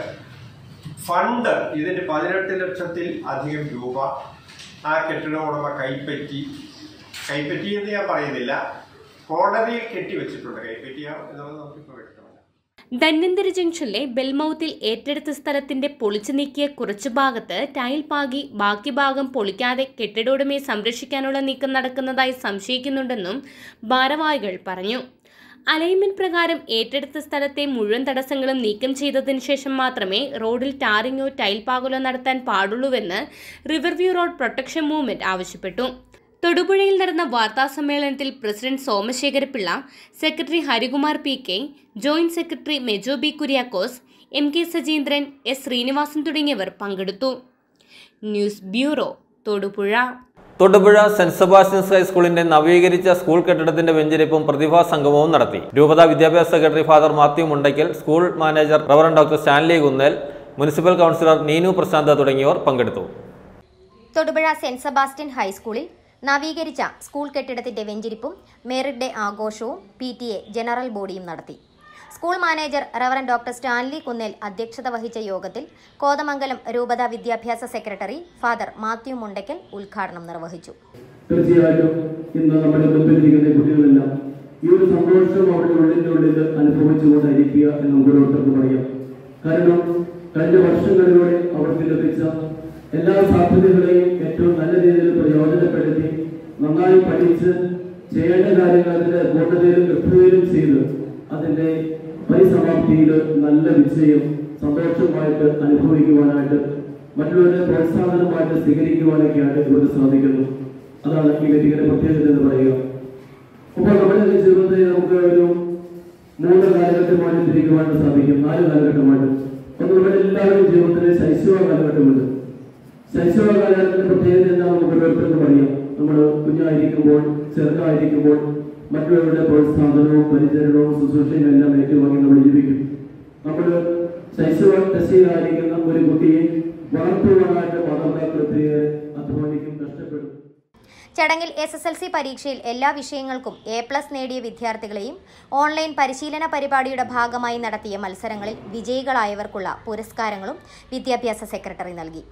[SPEAKER 15] ഫണ്ട് ഇതിന്റെ പതിനെട്ട് ലക്ഷത്തിൽ അധികം രൂപ ആ കെട്ടിട ഉടമ കൈപ്പറ്റി കൈപ്പറ്റി എന്ന് ഞാൻ പറയുന്നില്ല കോടതിയിൽ കെട്ടിവെച്ചിട്ടുണ്ട് കൈപ്പറ്റിയ എന്നുള്ളത് നമുക്കിപ്പോൾ വ്യക്തമല്ല
[SPEAKER 14] ധന്വന്തരി ജംഗ്ഷനിലെ ബെൽമൌത്തിൽ ഏറ്റെടുത്ത സ്ഥലത്തിന്റെ പൊളിച്ചു നീക്കിയ കുറച്ചു ഭാഗത്ത് ടൈൽ പാകി ബാക്കി ഭാഗം പൊളിക്കാതെ കെട്ടിട ഉടമയെ സംരക്ഷിക്കാനുള്ള നീക്കം നടക്കുന്നതായി സംശയിക്കുന്നുണ്ടെന്നും ഭാരവാഹികൾ പറഞ്ഞു അലൈൻമെന്റ് പ്രകാരം ഏറ്റെടുത്ത സ്ഥലത്തെ മുഴുവൻ തടസ്സങ്ങളും നീക്കം ചെയ്തതിനു ശേഷം മാത്രമേ റോഡിൽ ടാറിങ്ങോ ടൈൽ പാകലോ നടത്താൻ പാടുള്ളൂവെന്ന് റിവർവ്യൂ റോഡ് പ്രൊട്ടക്ഷൻ മൂവ്മെന്റ് ആവശ്യപ്പെട്ടു തൊടുപുഴയിൽ നടന്ന വാർത്താ സമ്മേളനത്തിൽ president Somasekharapillai secretary Harikumar P K joint secretary Mejo B Kuriakose M K Sajeendran S Sreenivasan തുടങ്ങിയവർ പങ്കെടുത്തു news bureau Thodupuzha
[SPEAKER 1] Thodupuzha saint Sebastian's ഹൈസ്കൂളിന്റെ നവീകരിച്ച സ്കൂൾ കെട്ടിടത്തിന്റെ വെഞ്ചരിപ്പും പ്രതിഭാ സംഗമവും നടത്തി രൂപത വിദ്യാഭ്യാസ secretary father Mathew Mundackal school manager reverend doctor Stanley Kunnel municipal councillor Neenu Prashanth തുടങ്ങിയവർ പങ്കെടുത്തു
[SPEAKER 3] തൊടുപുഴ സെന്റ് സെബാസ്റ്റ്യൻ ഹൈസ്കൂളിൽ നവീകരിച്ച സ്കൂൾ കെട്ടിടത്തിന്റെ വെഞ്ചരിപ്പും മെറിറ്റ് ഡേ ആഘോഷവും പി ടി എ ജനറൽ ബോഡിയും നടത്തി school manager reverend doctor Stanley Kunnel അധ്യക്ഷത വഹിച്ച യോഗത്തിൽ കോതമംഗലം രൂപത വിദ്യാഭ്യാസ സെക്രട്ടറി ഫാദർ മാത്യു മുണ്ടയ്ക്കൽ ഉദ്ഘാടനം നിർവഹിച്ചു
[SPEAKER 16] തീർച്ചയായിട്ടും ഇന്ന് നമ്മുടെ മുമ്പിലിരിക്കുന്ന കുട്ടികളെല്ലാം ഈ ഒരു സന്തോഷം അവരുടെ ഉള്ളിൻ്റെ ഉള്ളിൽ അനുഭവിച്ചുകൊണ്ടായിരിക്കുക എന്ന് നമുക്ക് ഓരോരുത്തർക്കും അറിയാം കാരണം കഴിഞ്ഞ വർഷങ്ങളിലൂടെ അവർക്ക് ലഭിച്ച എല്ലാ സാധ്യതകളെയും ഏറ്റവും നല്ല രീതിയിൽ പ്രയോജനപ്പെടുത്തി നന്നായി പഠിച്ച് ചെയ്യേണ്ട കാര്യങ്ങൾ അതിന്റെ പൂർണ്ണതയിലും കൃത്യതയിലും ചെയ്ത് അതിന്റെ പരിസമാപ്തിയിൽ നല്ല വിജയം സന്തോഷമായിട്ട് അനുഭവിക്കുവാനായിട്ട് മറ്റുള്ളവരെ പ്രോത്സാഹനമായിട്ട് സ്വീകരിക്കുവാനൊക്കെയായിട്ട് ഇവർക്ക് സാധിക്കുന്നു അതാണ് ഈ വ്യക്തികളുടെ പ്രത്യേകത എന്ന് പറയുക അപ്പോൾ നമ്മുടെ ജീവിതത്തിൽ നമുക്ക് ഒരു മൂന്ന് കാലഘട്ടമായിട്ട് തിരിക്കുവാനായിട്ട് സാധിക്കും നാല് കാലഘട്ടമായിട്ട് ഒന്ന് നമ്മുടെ എല്ലാവരുടെയും ജീവിതത്തിൽ ശൈശവ കാലഘട്ടമുണ്ട് ശൈശവ കാലഘട്ടത്തിന്റെ പ്രത്യേകത എന്താ നമുക്ക് ഓരോരുത്തർക്കും അറിയാം നമ്മൾ കുഞ്ഞായിരിക്കുമ്പോൾ ചെറുതായിരിക്കുമ്പോൾ മറ്റുള്ളവരുടെ പ്രോത്സാഹനവും പരിചരണവും ശുശ്രൂഷയും എല്ലാം ഏറ്റുവാങ്ങി നമ്മൾ ജീവിക്കും നമ്മൾ ശൈശവ ദശയിലായിരിക്കുന്ന ഒരു കുട്ടിയെ വളർത്തുവാനായിട്ട് മാതാപിതാക്കൾ ഒത്തിരി അധ്വാനിക്കും കഷ്ടപ്പെടും
[SPEAKER 3] ചടങ്ങിൽ എസ് എസ് എൽ സി പരീക്ഷയിൽ എല്ലാ വിഷയങ്ങൾക്കും എ പ്ലസ് നേടിയ വിദ്യാർത്ഥികളെയും ഓൺലൈൻ പരിശീലന പരിപാടിയുടെ ഭാഗമായി നടത്തിയ മത്സരങ്ങളിൽ വിജയികളായവർക്കുള്ള പുരസ്കാരങ്ങളും വിദ്യാഭ്യാസ സെക്രട്ടറി നൽകി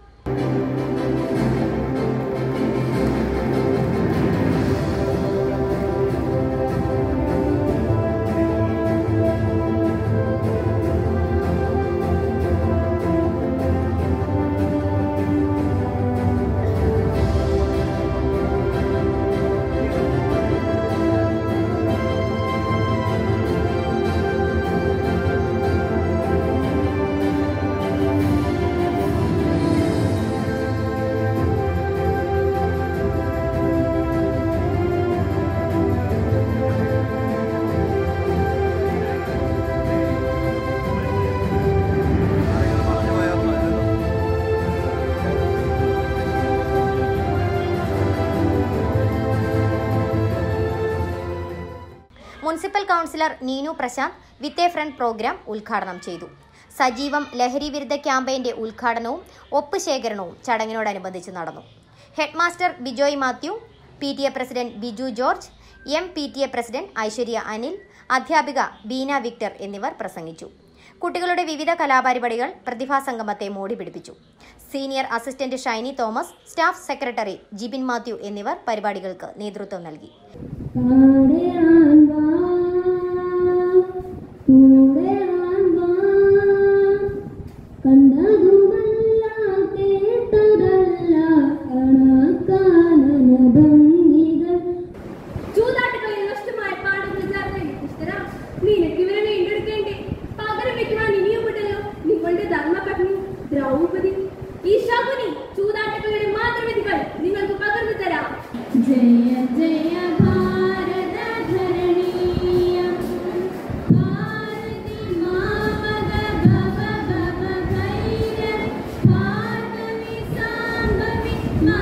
[SPEAKER 3] municipal councillor Neenu Prashanth with a friend program ഉദ്ഘാടനം ചെയ്തു സജീവം ലഹരി വിരുദ്ധ ക്യാമ്പയിന്റെ ഉദ്ഘാടനവും ഒപ്പ് ശേഖരണവും ചടങ്ങിനോടനുബന്ധിച്ച് നടന്നു headmaster Bijoy Mathew P T A president Biju George M P T A president Aishwarya Anil അധ്യാപിക ബീന വിക്ടർ എന്നിവർ പ്രസംഗിച്ചു കുട്ടികളുടെ വിവിധ കലാപരിപാടികൾ പ്രതിഭാസംഗമത്തെ മോടി പിടിപ്പിച്ചു senior assistant Shiny Thomas staff secretary Jibin Mathew എന്നിവർ പരിപാടികൾക്ക് നേതൃത്വം നൽകി
[SPEAKER 17] ചൂതാട്ടുകളിൽ നഷ്ടമായ പാഠങ്ങൾ ചേർത്ത് നിനക്ക് ഇവരെ വീണ്ടെടുക്കേണ്ടേ പകരം വെക്കുവാൻ ഇനിയുമുണ്ടല്ലോ നിങ്ങളുടെ ധർമ്മപത്നി ദ്രൗപദി ഈ ശകുനി ചൂതാട്ടകളുടെ മാതൃവിധികൾ നിങ്ങൾക്ക് പകർന്നു തരാം ജയ ജയ ഭാരത ധരണീയം ഭാരതി മാമക ഭവ ഭവ ഭൈര ഭാർഗവി സാംബവി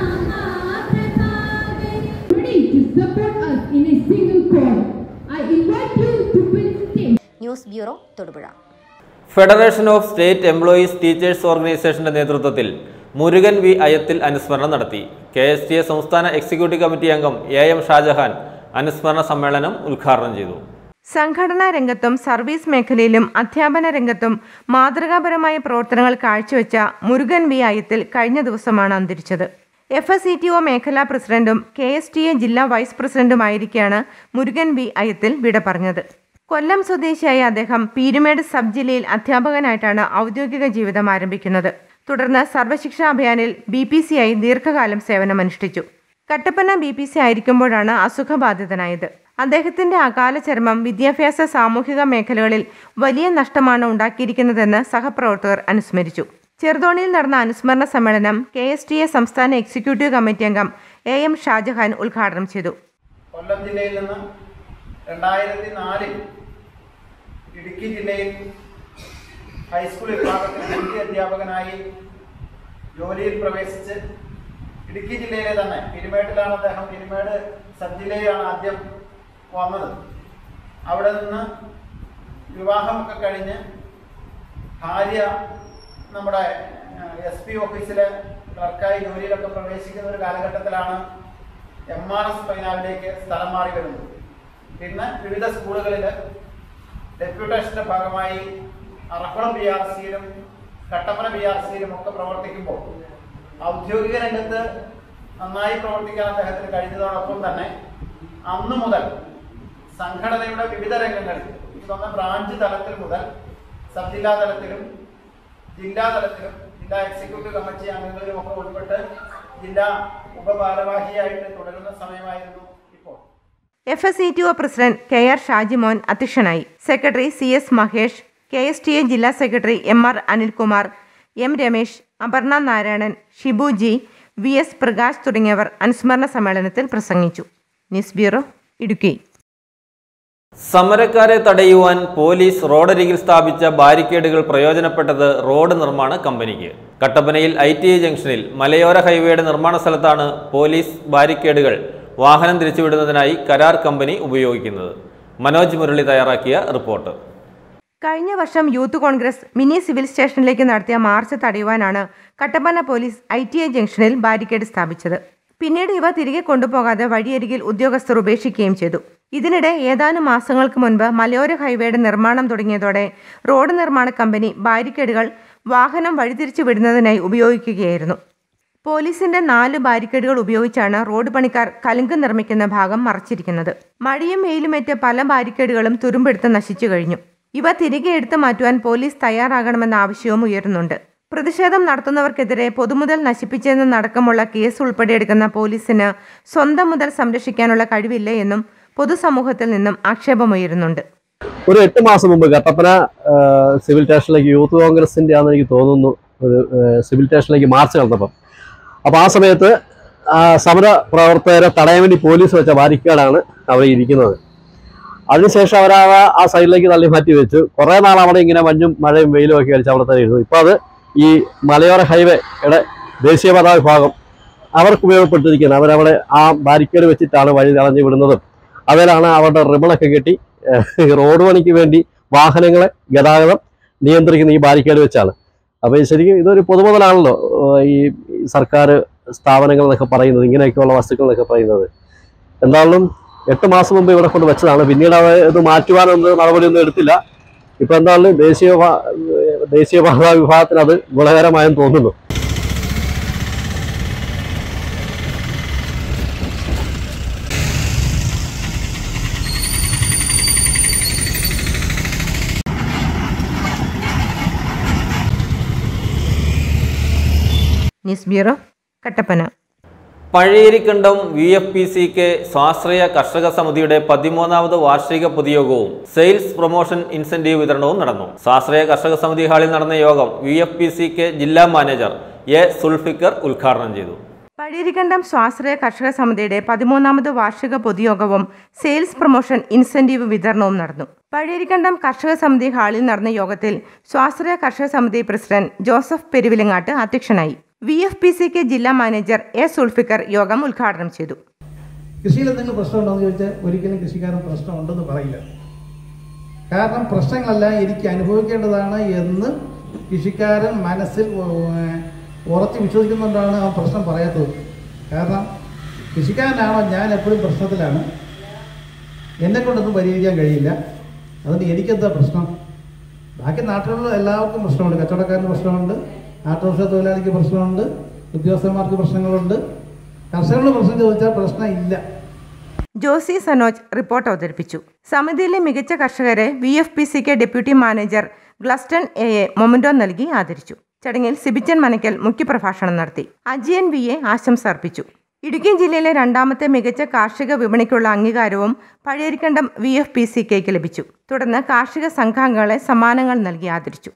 [SPEAKER 17] മഹാപ്രഭാകരി
[SPEAKER 18] ready to support us in a single chord. I invite you to please stand.
[SPEAKER 3] News bureau Thodupuzha
[SPEAKER 1] federation of state employees teachers ഓർഗനൈസേഷന്റെ നേതൃത്വത്തിൽ മുരുകൻ വി അയത്തിൽ അനുസ്മരണം നടത്തി കെ എസ് ടി എ സംസ്ഥാന എക്സിക്യൂട്ടീവ് കമ്മിറ്റി അംഗം എ എം ഷാജഹാൻ അനുസ്മരണ സമ്മേളനം ഉദ്ഘാടനം ചെയ്തു
[SPEAKER 8] സംഘടനാ രംഗത്തും സർവീസ് മേഖലയിലും അധ്യാപന രംഗത്തും മാതൃകാപരമായ പ്രവർത്തനങ്ങൾ കാഴ്ചവെച്ച മുരുകൻ വി അയത്തിൽ കഴിഞ്ഞ ദിവസമാണ് അന്തരിച്ചത് F S E T O മേഖലാ പ്രസിഡന്റും കെ എസ് ടി എ ജില്ലാ വൈസ് പ്രസിഡന്റുമായിരിക്കെയാണ് മുരുകൻ വി അയത്തിൽ വിട പറഞ്ഞത് കൊല്ലം സ്വദേശിയായ അദ്ദേഹം പീരുമേട് സബ് ജില്ലയിൽ അധ്യാപകനായിട്ടാണ് ഔദ്യോഗിക ജീവിതം ആരംഭിക്കുന്നത് തുടർന്ന് സർവശിക്ഷാ അഭിയാനിൽ ബി പി സി ആയി ദീർഘകാലം സേവനമനുഷ്ഠിച്ചു കട്ടപ്പന ബി പി സി ആയിരിക്കുമ്പോഴാണ് അസുഖബാധിതനായത് അദ്ദേഹത്തിന്റെ അകാല ചരമം വിദ്യാഭ്യാസ സാമൂഹിക മേഖലകളിൽ വലിയ നഷ്ടമാണ് ഉണ്ടാക്കിയിരിക്കുന്നതെന്ന് സഹപ്രവർത്തകർ അനുസ്മരിച്ചു ചെറുതോണിയിൽ നടന്ന അനുസ്മരണ സമ്മേളനം കെ എസ് ടി എ സംസ്ഥാന എക്സിക്യൂട്ടീവ് കമ്മിറ്റി അംഗം എ എം ഷാജഹാൻ ഉദ്ഘാടനം ചെയ്തു
[SPEAKER 19] കൊല്ലം ജില്ലയിൽ നിന്ന് രണ്ടായിരത്തി നാലിൽ ഇടുക്കി ജില്ലയിൽ ഹൈസ്കൂൾ വിഭാഗത്തിൽ ഹിന്ദി അധ്യാപകനായി ജോലിയിൽ പ്രവേശിച്ച് ഇടുക്കി ജില്ലയിലെ തന്നെ പിരിമേട്ടിലാണ് അദ്ദേഹം പിരിമേട് സബ് ജില്ലയിലാണ് ആദ്യം വന്നത് അവിടെ നിന്ന് വിവാഹമൊക്കെ കഴിഞ്ഞ് ഭാര്യ നമ്മുടെ എസ് പി ഓഫീസിലെ ക്ലർക്കായി ജോലിയിലൊക്കെ പ്രവേശിക്കുന്ന ഒരു കാലഘട്ടത്തിലാണ് എം ആർ എസ് പൈനാവിലേക്ക് സ്ഥലം മാറി വരുന്നത് പിന്നെ വിവിധ സ്കൂളുകളിൽ ഡെപ്യൂട്ടേഷന്റെ ഭാഗമായി അറക്കുളം ബി ആർ സിയിലും കട്ടപ്പന ബി ആർ സിയിലും ഒക്കെ പ്രവർത്തിക്കുമ്പോൾ ഔദ്യോഗിക രംഗത്ത് നന്നായി പ്രവർത്തിക്കാൻ അദ്ദേഹത്തിന് കഴിഞ്ഞതോടൊപ്പം തന്നെ അന്നു മുതൽ സംഘടനയുടെ വിവിധ രംഗങ്ങളിൽ ഇതൊന്ന് ബ്രാഞ്ച് തലത്തിൽ മുതൽ സബ് ജില്ലാ തലത്തിലും ജില്ലാ തലത്തിലും ജില്ലാ എക്സിക്യൂട്ടീവ് കമ്മിറ്റി അംഗങ്ങളിലും ഒക്കെ ഉൾപ്പെട്ട് ജില്ലാ ഉപഭാരവാഹിയായിട്ട് തുടരുന്ന സമയമായിരുന്നു ഇപ്പോൾ
[SPEAKER 8] F S E T O president K R Shajimon അധ്യക്ഷനായി secretary C S Mahesh K S T A ജില്ലാ secretary M R Anilkumar M Ramesh Aparna Narayanan Shibu G V S Prakash തുടങ്ങിയവർ അനുസ്മരണ സമ്മേളനത്തിൽ പ്രസംഗിച്ചു ന്യൂസ് ബ്യൂറോ ഇടുക്കി
[SPEAKER 1] സമരക്കാരെ തടയുവാൻ പോലീസ് റോഡരികിൽ സ്ഥാപിച്ച ബാരിക്കേഡുകൾ പ്രയോജനപ്പെട്ടത് റോഡ് നിർമ്മാണ കമ്പനിക്ക് കട്ടപ്പനയിൽ ഐ ടി ഐ ജംഗ്ഷനിൽ മലയോര ഹൈവേയുടെ നിർമ്മാണ സ്ഥലത്താണ് പോലീസ് ബാരിക്കേഡുകൾ വാഹനം തിരിച്ചുവിടുന്നതിനായി കരാർ കമ്പനി ഉപയോഗിക്കുന്നത് മനോജ് മുരളി തയ്യാറാക്കിയ റിപ്പോർട്ട്
[SPEAKER 8] കഴിഞ്ഞ വർഷം യൂത്ത് കോൺഗ്രസ് മിനി സിവിൽ സ്റ്റേഷനിലേക്ക് നടത്തിയ മാർച്ച് തടയുവാനാണ് Kattappana police I T I ജംഗ്ഷനിൽ ബാരിക്കേഡ് സ്ഥാപിച്ചത് പിന്നീട് ഇവ തിരികെ കൊണ്ടുപോകാതെ വഴിയരികിൽ ഉദ്യോഗസ്ഥർ ഉപേക്ഷിക്കുകയും ചെയ്തു ഇതിനിടെ ഏതാനും മാസങ്ങൾക്ക് മുൻപ് മലയോര ഹൈവേയുടെ നിർമ്മാണം തുടങ്ങിയതോടെ റോഡ് നിർമ്മാണ കമ്പനി ബാരിക്കേഡുകൾ വാഹനം വഴിതിരിച്ചു വിടുന്നതിനായി ഉപയോഗിക്കുകയായിരുന്നു പോലീസിന്റെ നാല് ബാരിക്കേഡുകൾ ഉപയോഗിച്ചാണ് റോഡ് പണിക്കാർ കലുങ്ക് നിർമ്മിക്കുന്ന ഭാഗം മറച്ചിരിക്കുന്നത് മഴയും വെയിലുമേറ്റ് പല ബാരിക്കേഡുകളും തുരുമ്പെടുത്ത് നശിച്ചു കഴിഞ്ഞു ഇവ തിരികെ എടുത്തു മാറ്റുവാൻ പോലീസ് തയ്യാറാകണമെന്ന ആവശ്യവും ഉയരുന്നുണ്ട് പ്രതിഷേധം നടത്തുന്നവർക്കെതിരെ പൊതുമുതൽ നശിപ്പിച്ചതെന്നടക്കമുള്ള കേസ് ഉൾപ്പെടെ എടുക്കുന്ന പോലീസിന് സ്വന്തം മുതൽ സംരക്ഷിക്കാനുള്ള കഴിവില്ല എന്നും പൊതുസമൂഹത്തിൽ നിന്നും ആക്ഷേപമുയരുന്നുണ്ട്
[SPEAKER 20] ഒരു എട്ട് മാസം മുമ്പ് കട്ടപ്പന ആ, സിവിൽ സ്റ്റേഷനിലേക്ക് യൂത്ത് കോൺഗ്രസിന്റെ ആണെന്ന് എനിക്ക് തോന്നുന്നു ഒരു ആ, സിവിൽ സ്റ്റേഷനിലേക്ക് മാർച്ച് നടന്നപ്പം അപ്പോൾ ആ സമയത്ത് ആ സമര പ്രവർത്തകരെ തടയാൻ വേണ്ടി പോലീസ് വെച്ച ബാരിക്കേഡാണ് അവിടെ ഇരിക്കുന്നത് അതിനുശേഷം അവർ ആ ആ സൈഡിലേക്ക് തള്ളി മാറ്റി വെച്ചു കുറേ നാൾ അവിടെ ഇങ്ങനെ മഞ്ഞും മഴയും വെയിലും ഒക്കെ അടിച്ച് അവിടെ തന്നെ ഇരുന്നു ഇപ്പോൾ അത് ഈ മലയോര ഹൈവേയുടെ ദേശീയപാത വിഭാഗം അവർക്ക് ഉപയോഗപ്പെട്ടിരിക്കുന്നത് അവരവിടെ ആ ബാരിക്കേഡ് വെച്ചിട്ടാണ് വഴി തടഞ്ഞു വിടുന്നതും അതിലാണ് അവരുടെ റിബണൊക്കെ കെട്ടി ഏഹ്, റോഡ് പണിക്ക് വേണ്ടി വാഹനങ്ങളെ ഗതാഗതം നിയന്ത്രിക്കുന്ന ഈ ബാരിക്കേഡ് വെച്ചാണ് അപ്പോൾ ശരിക്കും ഇതൊരു പൊതുമുതലാണല്ലോ ഏഹ്, ഈ ഈ സർക്കാർ സ്ഥാപനങ്ങൾ എന്നൊക്കെ പറയുന്നത് ഇങ്ങനെയൊക്കെയുള്ള വസ്തുക്കൾ എന്നൊക്കെ പറയുന്നത് എന്തായാലും എട്ട് മാസം മുമ്പ് ഇവിടെ കൊണ്ട് വെച്ചതാണ് പിന്നീട് അവർ ഇത് മാറ്റുവാനൊന്നും നടപടിയൊന്നും എടുത്തില്ല ഇപ്പം എന്തായാലും ദേശീയ പാ- ദേശീയപാത വിഭാഗത്തിന് അത് ഗുണകരമായെന്ന് തോന്നുന്നു
[SPEAKER 8] news bureau Kattappana
[SPEAKER 1] Pazhayarikkandam V F P C K സ്വാശ്രയ കർഷക സമിതിയുടെ പതിമൂന്നാമത് വാർഷിക പൊതുയോഗവും സെയിൽസ് പ്രൊമോഷൻ ഇൻസെന്റീവ് വിതരണവും നടന്നു സ്വാശ്രയ കർഷക സമിതി ഹാളിൽ നടന്ന യോഗം V F P C K ജില്ലാ മാനേജർ എ സുൽഫിക്കർ ഉദ്ഘാടനം ചെയ്തു
[SPEAKER 8] പഴയരിക്കണ്ടം സ്വാശ്രയ കർഷക സമിതിയുടെ പതിമൂന്നാമത് വാർഷിക പൊതുയോഗവും സെയിൽസ് പ്രൊമോഷൻ ഇൻസെന്റീവ് വിതരണവും നടന്നു പഴയരിക്കണ്ടം കർഷക സമിതി ഹാളിൽ നടന്ന യോഗത്തിൽ സ്വാശ്രയ കർഷക സമിതി പ്രസിഡന്റ് ജോസഫ് പെരുവിലങ്ങാട്ട് അധ്യക്ഷനായി V F P C K ജില്ലാ മാനേജർ എ സുൽഫിക്കർ യോഗം ഉദ്ഘാടനം ചെയ്തു
[SPEAKER 21] കൃഷിയിൽ എന്തെങ്കിലും പ്രശ്നമുണ്ടോ എന്ന് ചോദിച്ചാൽ ഒരിക്കലും കൃഷിക്കാരൻ പ്രശ്നമുണ്ടെന്ന് പറയില്ല കാരണം പ്രശ്നങ്ങളെല്ലാം എനിക്ക് അനുഭവിക്കേണ്ടതാണ് എന്ന് കൃഷിക്കാരൻ മനസ്സിൽ ഉ- ഉ- ഉറച്ച് വിശ്വസിക്കുന്നുകൊണ്ടാണ് ആ പ്രശ്നം പറയാത്തത് കാരണം കൃഷിക്കാരനാണോ ഞാൻ എപ്പോഴും പ്രശ്നത്തിലാണ് എന്നെ കൊണ്ടൊന്നും പരിഹരിക്കാൻ കഴിയില്ല അതുകൊണ്ട് എനിക്കെന്താ പ്രശ്നം ബാക്കി നാട്ടിലുള്ള എല്ലാവർക്കും പ്രശ്നമുണ്ട് കച്ചവടക്കാരന് പ്രശ്നമുണ്ട് ആട്ടോറിക്ഷ തൊഴിലാളിക്ക് പ്രശ്നമുണ്ട് ഉദ്യോഗസ്ഥന്മാർക്ക് പ്രശ്നങ്ങളുണ്ട് കർഷകരുടെ പ്രശ്നം ചോദിച്ചാൽ പ്രശ്നം ഇല്ല
[SPEAKER 8] ജോസി സനോജ് റിപ്പോർട്ട് അവതരിപ്പിച്ചു സമിതിയിലെ മികച്ച കർഷകരെ V F P C K deputy manager Gladstone A A memento നൽകി ആദരിച്ചു ചടങ്ങിൽ സിബിച്ചൻ മനക്കൽ മുഖ്യപ്രഭാഷണം നടത്തി അജിയൻ വി എ ആശംസ അർപ്പിച്ചു ഇടുക്കി ജില്ലയിലെ രണ്ടാമത്തെ മികച്ച കാർഷിക വിപണിക്കുള്ള അംഗീകാരവും Pazhayarikkandam V F P C കെക്ക് ലഭിച്ചു തുടർന്ന് കാർഷിക സംഘാംഗങ്ങളെ സമ്മാനങ്ങൾ നൽകി ആദരിച്ചു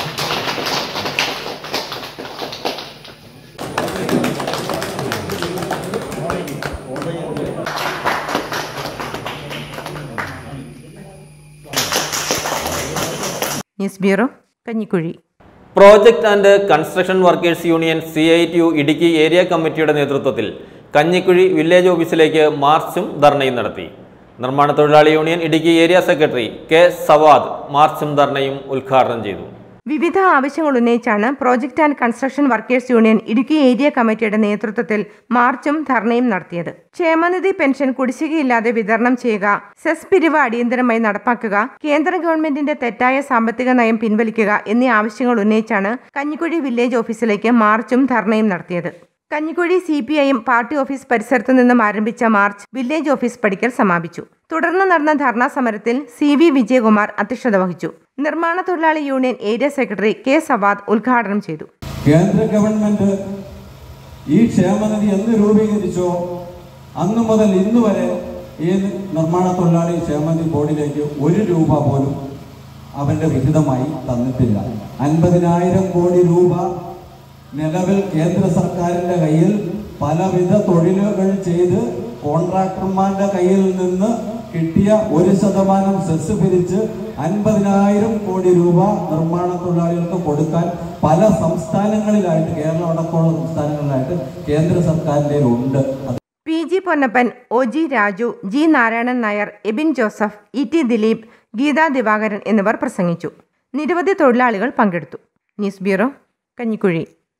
[SPEAKER 8] news bureau Kanjikuzhi
[SPEAKER 1] project and construction workers union C I T U Idukki area കമ്മിറ്റിയുടെ നേതൃത്വത്തിൽ കഞ്ഞിക്കുഴി വില്ലേജ് ഓഫീസിലേക്ക് മാർച്ചും ധർണയും നടത്തി നിർമ്മാണ തൊഴിലാളി union Idukki area secretary K Savad മാർച്ചും ധർണയും ഉദ്ഘാടനം ചെയ്തു
[SPEAKER 8] വിവിധ ആവശ്യങ്ങൾ ഉന്നയിച്ചാണ് project and construction workers union Idukki area കമ്മിറ്റിയുടെ നേതൃത്വത്തിൽ മാർച്ചും ധർണയും നടത്തിയത് ക്ഷേമനിധി പെൻഷൻ കുടിശ്ശികയില്ലാതെ വിതരണം ചെയ്യുക സെസ് പിരിവ് അടിയന്തരമായി നടപ്പാക്കുക കേന്ദ്ര ഗവൺമെന്റിന്റെ തെറ്റായ സാമ്പത്തിക നയം പിൻവലിക്കുക എന്നീ ആവശ്യങ്ങൾ ഉന്നയിച്ചാണ് കഞ്ഞിക്കുഴി വില്ലേജ് ഓഫീസിലേക്ക് മാർച്ചും ധർണയും നടത്തിയത് Kanjikuzhi C P I M party office പരിസരത്തു നിന്നും ആരംഭിച്ച മാർച്ച് വില്ലേജ് ഓഫീസ് പടിക്കൽ സമാപിച്ചു തുടർന്ന് നടന്ന ധർണാ സമരത്തിൽ സി വി വിജയകുമാർ അധ്യക്ഷത വഹിച്ചു നിർമ്മാണ തൊഴിലാളി union area secretary K Savad ഉദ്ഘാടനം ചെയ്തു
[SPEAKER 22] കേന്ദ്ര ഗവൺമെന്റ് ഈ ക്ഷേമനിധി എന്ന് രൂപീകരിച്ചോ അന്നു മുതൽ ഇന്ന് വരെ ഈ നിർമ്മാണ തൊഴിലാളി ക്ഷേമനിധി ബോർഡിലേക്ക് ഒരു രൂപ പോലും അവന്റെ വിഹിതമായി തന്നിട്ടില്ല അൻപതിനായിരം കോടി രൂപ നിലവിൽ കേന്ദ്ര സർക്കാരിന്റെ കയ്യിൽ പലവിധ തൊഴിലുകൾ ചെയ്ത് കോൺട്രാക്ടർമാരുടെ കയ്യിൽ നിന്ന് കിട്ടിയ ഒരു ശതമാനം സെസ് പിരിച്ച് അൻപതിനായിരം കോടി രൂപ നിർമ്മാണ തൊഴിലാളികൾക്ക് കൊടുക്കാൻ പല സംസ്ഥാനങ്ങളിലായിട്ട് കേരളം അടക്കമുള്ള സംസ്ഥാനങ്ങളിലായിട്ട് കേന്ദ്ര സർക്കാരിൻ്റെ ഉണ്ട് അത്
[SPEAKER 8] P G Ponnappan O G Raju G Narayanan Nair Ebin Joseph E T Dileep Geetha Divakaran എന്നിവർ പ്രസംഗിച്ചു നിരവധി തൊഴിലാളികൾ പങ്കെടുത്തു news bureau Kanjikuzhi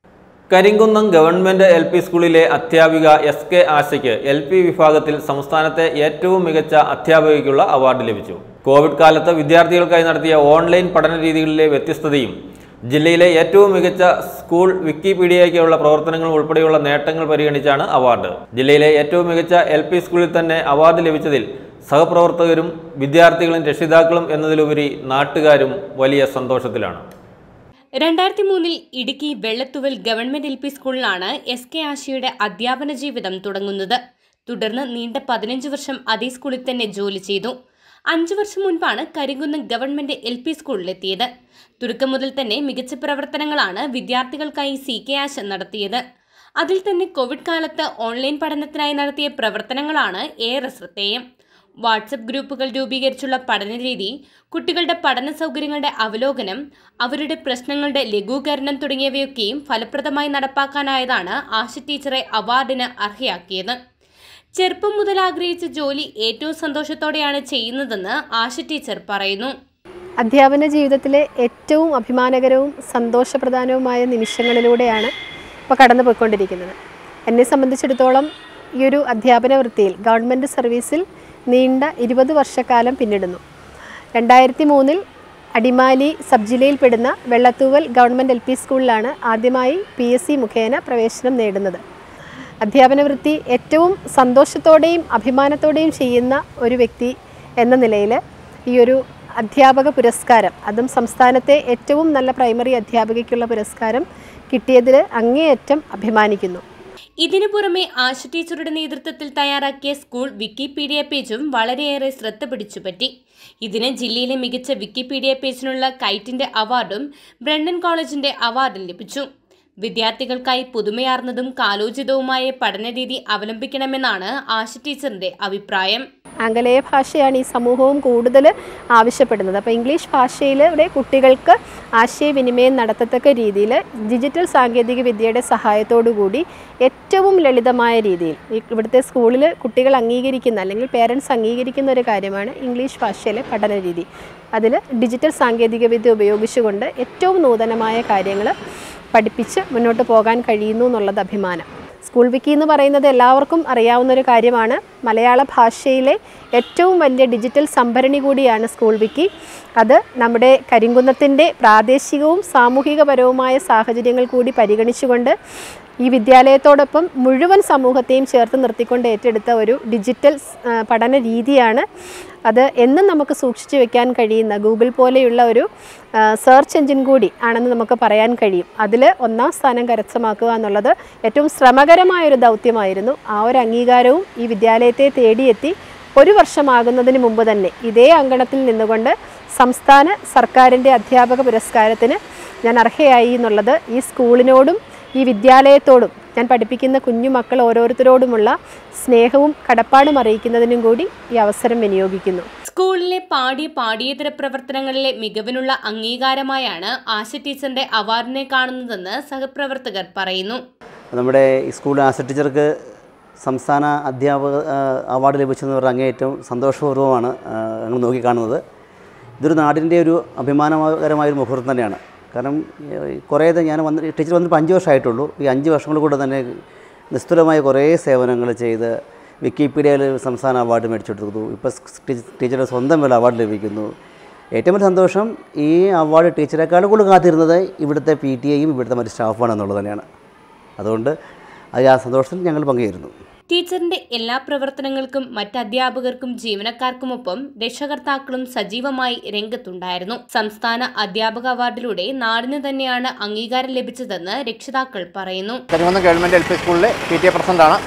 [SPEAKER 1] Karimkunnam government L P സ്കൂളിലെ അധ്യാപിക എസ് കെ ആശയ്ക്ക് എൽ പി വിഭാഗത്തിൽ സംസ്ഥാനത്തെ ഏറ്റവും മികച്ച അധ്യാപികയ്ക്കുള്ള അവാർഡ് ലഭിച്ചു കോവിഡ് കാലത്ത് വിദ്യാർത്ഥികൾക്കായി നടത്തിയ ഓൺലൈൻ പഠന രീതികളിലെ വ്യത്യസ്തതയും ജില്ലയിലെ ഏറ്റവും മികച്ച സ്കൂൾ വിക്കിപീഡിയയ്ക്കുള്ള പ്രവർത്തനങ്ങൾ ഉൾപ്പെടെയുള്ള നേട്ടങ്ങൾ പരിഗണിച്ചാണ് അവാർഡ് ജില്ലയിലെ ഏറ്റവും മികച്ച എൽ പി സ്കൂളിൽ തന്നെ അവാർഡ് ലഭിച്ചതിൽ സഹപ്രവർത്തകരും വിദ്യാർത്ഥികളും രക്ഷിതാക്കളും എന്നതിലുപരി നാട്ടുകാരും വലിയ സന്തോഷത്തിലാണ്
[SPEAKER 14] രണ്ടായിരത്തി മൂന്നിൽ Idukki Vellathooval government L P സ്കൂളിലാണ് എസ് കെ ആശയുടെ അധ്യാപന ജീവിതം തുടങ്ങുന്നത് തുടർന്ന് നീണ്ട പതിനഞ്ച് വർഷം അതേ സ്കൂളിൽ തന്നെ ജോലി ചെയ്തു അഞ്ചു വർഷം മുൻപാണ് കരിങ്കുന്നം ഗവൺമെന്റ് എൽ പി സ്കൂളിലെത്തിയത് തുടക്കം മുതൽ തന്നെ മികച്ച പ്രവർത്തനങ്ങളാണ് വിദ്യാർത്ഥികൾക്കായി സി കെ ആശ നടത്തിയത് അതിൽ തന്നെ കോവിഡ് കാലത്ത് ഓൺലൈൻ പഠനത്തിനായി നടത്തിയ പ്രവർത്തനങ്ങളാണ് ഏറെ ശ്രദ്ധേയം വാട്സപ്പ് ഗ്രൂപ്പുകൾ രൂപീകരിച്ചുള്ള പഠനരീതി കുട്ടികളുടെ പഠന സൗകര്യങ്ങളുടെ അവലോകനം അവരുടെ പ്രശ്നങ്ങളുടെ ലഘൂകരണം തുടങ്ങിയവയൊക്കെയും ഫലപ്രദമായി നടപ്പാക്കാനായതാണ് ആശ ടീച്ചറെ അവാർഡിന് അർഹയാക്കിയത് ചെറുപ്പം മുതൽ ആഗ്രഹിച്ച ജോലി ഏറ്റവും സന്തോഷത്തോടെയാണ് ചെയ്യുന്നതെന്ന് ആശ ടീച്ചർ പറയുന്നു
[SPEAKER 2] അധ്യാപന ജീവിതത്തിലെ ഏറ്റവും അഭിമാനകരവും സന്തോഷപ്രധാനവുമായ നിമിഷങ്ങളിലൂടെയാണ് ഇപ്പോൾ കടന്നു പോയിക്കൊണ്ടിരിക്കുന്നത് എന്നെ സംബന്ധിച്ചിടത്തോളം ഈ ഒരു അധ്യാപന വൃത്തിയിൽ ഗവൺമെൻറ് സർവീസിൽ നീണ്ട ഇരുപത് വർഷക്കാലം പിന്നിടുന്നു രണ്ടായിരത്തി മൂന്നിൽ അടിമാലി സബ് ജില്ലയിൽപ്പെടുന്ന വെള്ളത്തൂവൽ ഗവൺമെൻറ് എൽ പി സ്കൂളിലാണ് ആദ്യമായി പി എസ് സി മുഖേന പ്രവേശനം നേടുന്നത് അധ്യാപന വൃത്തി ഏറ്റവും സന്തോഷത്തോടെയും അഭിമാനത്തോടെയും ചെയ്യുന്ന ഒരു വ്യക്തി എന്ന നിലയിൽ ഈ ഒരു അധ്യാപക പുരസ്കാരം അതും സംസ്ഥാനത്തെ ഏറ്റവും നല്ല പ്രൈമറി അധ്യാപികയ്ക്കുള്ള പുരസ്കാരം കിട്ടിയതിൽ അങ്ങേയറ്റം അഭിമാനിക്കുന്നു
[SPEAKER 14] ഇതിനു പുറമെ ആശ ടീച്ചറുടെ നേതൃത്വത്തിൽ തയ്യാറാക്കിയ സ്കൂൾ വിക്കിപീഡിയ പേജും വളരെയേറെ ശ്രദ്ധ പിടിച്ചുപറ്റി ഇതിന് ജില്ലയിലെ മികച്ച വിക്കിപീഡിയ പേജിനുള്ള കൈറ്റിന്റെ അവാർഡും ബ്രണ്ടൻ കോളേജിന്റെ അവാർഡും ലഭിച്ചു വിദ്യാർത്ഥികൾക്കായി പുതുമയാർന്നതും കാലോചിതവുമായ പഠനരീതി അവലംബിക്കണമെന്നാണ് ആശ ടീച്ചറിന്റെ അഭിപ്രായം
[SPEAKER 2] ആംഗലേയ ഭാഷയാണ് ഈ സമൂഹവും കൂടുതൽ ആവശ്യപ്പെടുന്നത് അപ്പോൾ ഇംഗ്ലീഷ് ഭാഷയിലൂടെ കുട്ടികൾക്ക് ആശയവിനിമയം നടത്തത്തക്ക രീതിയിൽ ഡിജിറ്റൽ സാങ്കേതിക വിദ്യയുടെ സഹായത്തോടു കൂടി ഏറ്റവും ലളിതമായ രീതിയിൽ ഈ ഇവിടുത്തെ സ്കൂളിൽ കുട്ടികൾ അംഗീകരിക്കുന്ന അല്ലെങ്കിൽ പേരൻസ് അംഗീകരിക്കുന്ന ഒരു കാര്യമാണ് ഇംഗ്ലീഷ് ഭാഷയിലെ പഠന രീതി അതിൽ ഡിജിറ്റൽ സാങ്കേതിക വിദ്യ ഉപയോഗിച്ചുകൊണ്ട് ഏറ്റവും നൂതനമായ കാര്യങ്ങൾ പഠിപ്പിച്ച് മുന്നോട്ട് പോകാൻ കഴിയുന്നു എന്നുള്ളത് അഭിമാനം സ്കൂൾ വിക്കി എന്ന് പറയുന്നത് എല്ലാവർക്കും അറിയാവുന്ന ഒരു കാര്യമാണ് മലയാള ഭാഷയിലെ ഏറ്റവും വലിയ ഡിജിറ്റൽ സംഭരണി കൂടിയാണ് സ്കൂൾ വിക്കി അത് നമ്മുടെ കരിങ്കുന്നത്തിൻ്റെ പ്രാദേശികവും സാമൂഹികപരവുമായ സാഹചര്യങ്ങൾ കൂടി പരിഗണിച്ചുകൊണ്ട് ഈ വിദ്യാലയത്തോടൊപ്പം മുഴുവൻ സമൂഹത്തെയും ചേർത്ത് നിർത്തിക്കൊണ്ട് ഏറ്റെടുത്ത ഒരു ഡിജിറ്റൽ ആ, പഠന രീതിയാണ് അത് എന്നും നമുക്ക് സൂക്ഷിച്ചു വെക്കാൻ കഴിയുന്ന ഗൂഗിൾ പോലെയുള്ള ഒരു സെർച്ച് എഞ്ചിൻ കൂടി ആണെന്ന് നമുക്ക് പറയാൻ കഴിയും അതിൽ ഒന്നാം സ്ഥാനം കരസ്ഥമാക്കുക എന്നുള്ളത് ഏറ്റവും ശ്രമകരമായ ഒരു ദൗത്യമായിരുന്നു ആ ഒരു അംഗീകാരവും ഈ വിദ്യാലയത്തെ തേടിയെത്തി ഒരു വർഷമാകുന്നതിന് മുമ്പ് തന്നെ ഇതേ അങ്കണത്തിൽ നിന്നുകൊണ്ട് സംസ്ഥാന സർക്കാരിൻ്റെ അധ്യാപക പുരസ്കാരത്തിന് ഞാൻ അർഹയായി എന്നുള്ളത് ഈ സ്കൂളിനോടും ഈ വിദ്യാലയത്തോടും ഞാൻ പഠിപ്പിക്കുന്ന കുഞ്ഞു മക്കൾ ഓരോരുത്തരോടുമുള്ള സ്നേഹവും കടപ്പാടും അറിയിക്കുന്നതിനും കൂടി ഈ അവസരം വിനിയോഗിക്കുന്നു
[SPEAKER 14] സ്കൂളിലെ പാഠ്യ പാഠ്യേതര പ്രവർത്തനങ്ങളിലെ മികവിനുള്ള അംഗീകാരമായാണ് ആശ ടീച്ചറിന്റെ അവാർഡിനെ കാണുന്നതെന്ന് സഹപ്രവർത്തകർ പറയുന്നു
[SPEAKER 4] നമ്മുടെ ഈ സ്കൂൾ ആസ ടീച്ചർക്ക് സംസ്ഥാന അധ്യാപക ആ, അവാർഡ് ലഭിച്ചെന്ന് പറഞ്ഞാൽ അങ്ങേയറ്റം സന്തോഷപൂർവ്വമാണ് ആ, ഞങ്ങൾ നോക്കിക്കാണുന്നത് ഇതൊരു നാടിൻ്റെ ഒരു അഭിമാനകരമായ ഒരു മുഹൂർത്തം തന്നെയാണ് കാരണം ഈ കുറേ ഇത് ഞാൻ വന്ന് ടീച്ചർ വന്നിട്ട് അഞ്ച് വർഷമായിട്ടുള്ളൂ ഈ അഞ്ച് വർഷങ്ങൾ കൂടെ തന്നെ നിസ്തുലമായ കുറേ സേവനങ്ങൾ ചെയ്ത് വിക്കിപീഡിയയിൽ സംസ്ഥാന അവാർഡ് മേടിച്ചെടുത്തു ഇപ്പോൾ ടീച്ചറുടെ സ്വന്തം വില അവാർഡ് ലഭിക്കുന്നു ഏറ്റവും വലിയ സന്തോഷം ഈ അവാർഡ് ടീച്ചറെക്കാൾ കൂടുതൽ കാത്തിരുന്നത് ഇവിടുത്തെ പി ടി എയും ഇവിടുത്തെ മറ്റ് സ്റ്റാഫാണ് എന്നുള്ളത് തന്നെയാണ് അതുകൊണ്ട് അത് ആ സന്തോഷത്തിൽ ഞങ്ങൾ പങ്കുചേരുന്നു
[SPEAKER 14] ടീച്ചറിന്റെ എല്ലാ പ്രവർത്തനങ്ങൾക്കും മറ്റ് അധ്യാപകർക്കും ജീവനക്കാർക്കുമൊപ്പം രക്ഷകർത്താക്കളും സജീവമായി രംഗത്തുണ്ടായിരുന്നു സംസ്ഥാന അധ്യാപക അവാർഡിലൂടെ നാടിന് തന്നെയാണ് അംഗീകാരം ലഭിച്ചതെന്ന് രക്ഷിതാക്കൾ പറയുന്നു
[SPEAKER 23] കരിമന്നം ഗവൺമെൻറ് എൽ പി സ്കൂളിലെ പി ടി എ പ്രസിഡൻ്റാണ്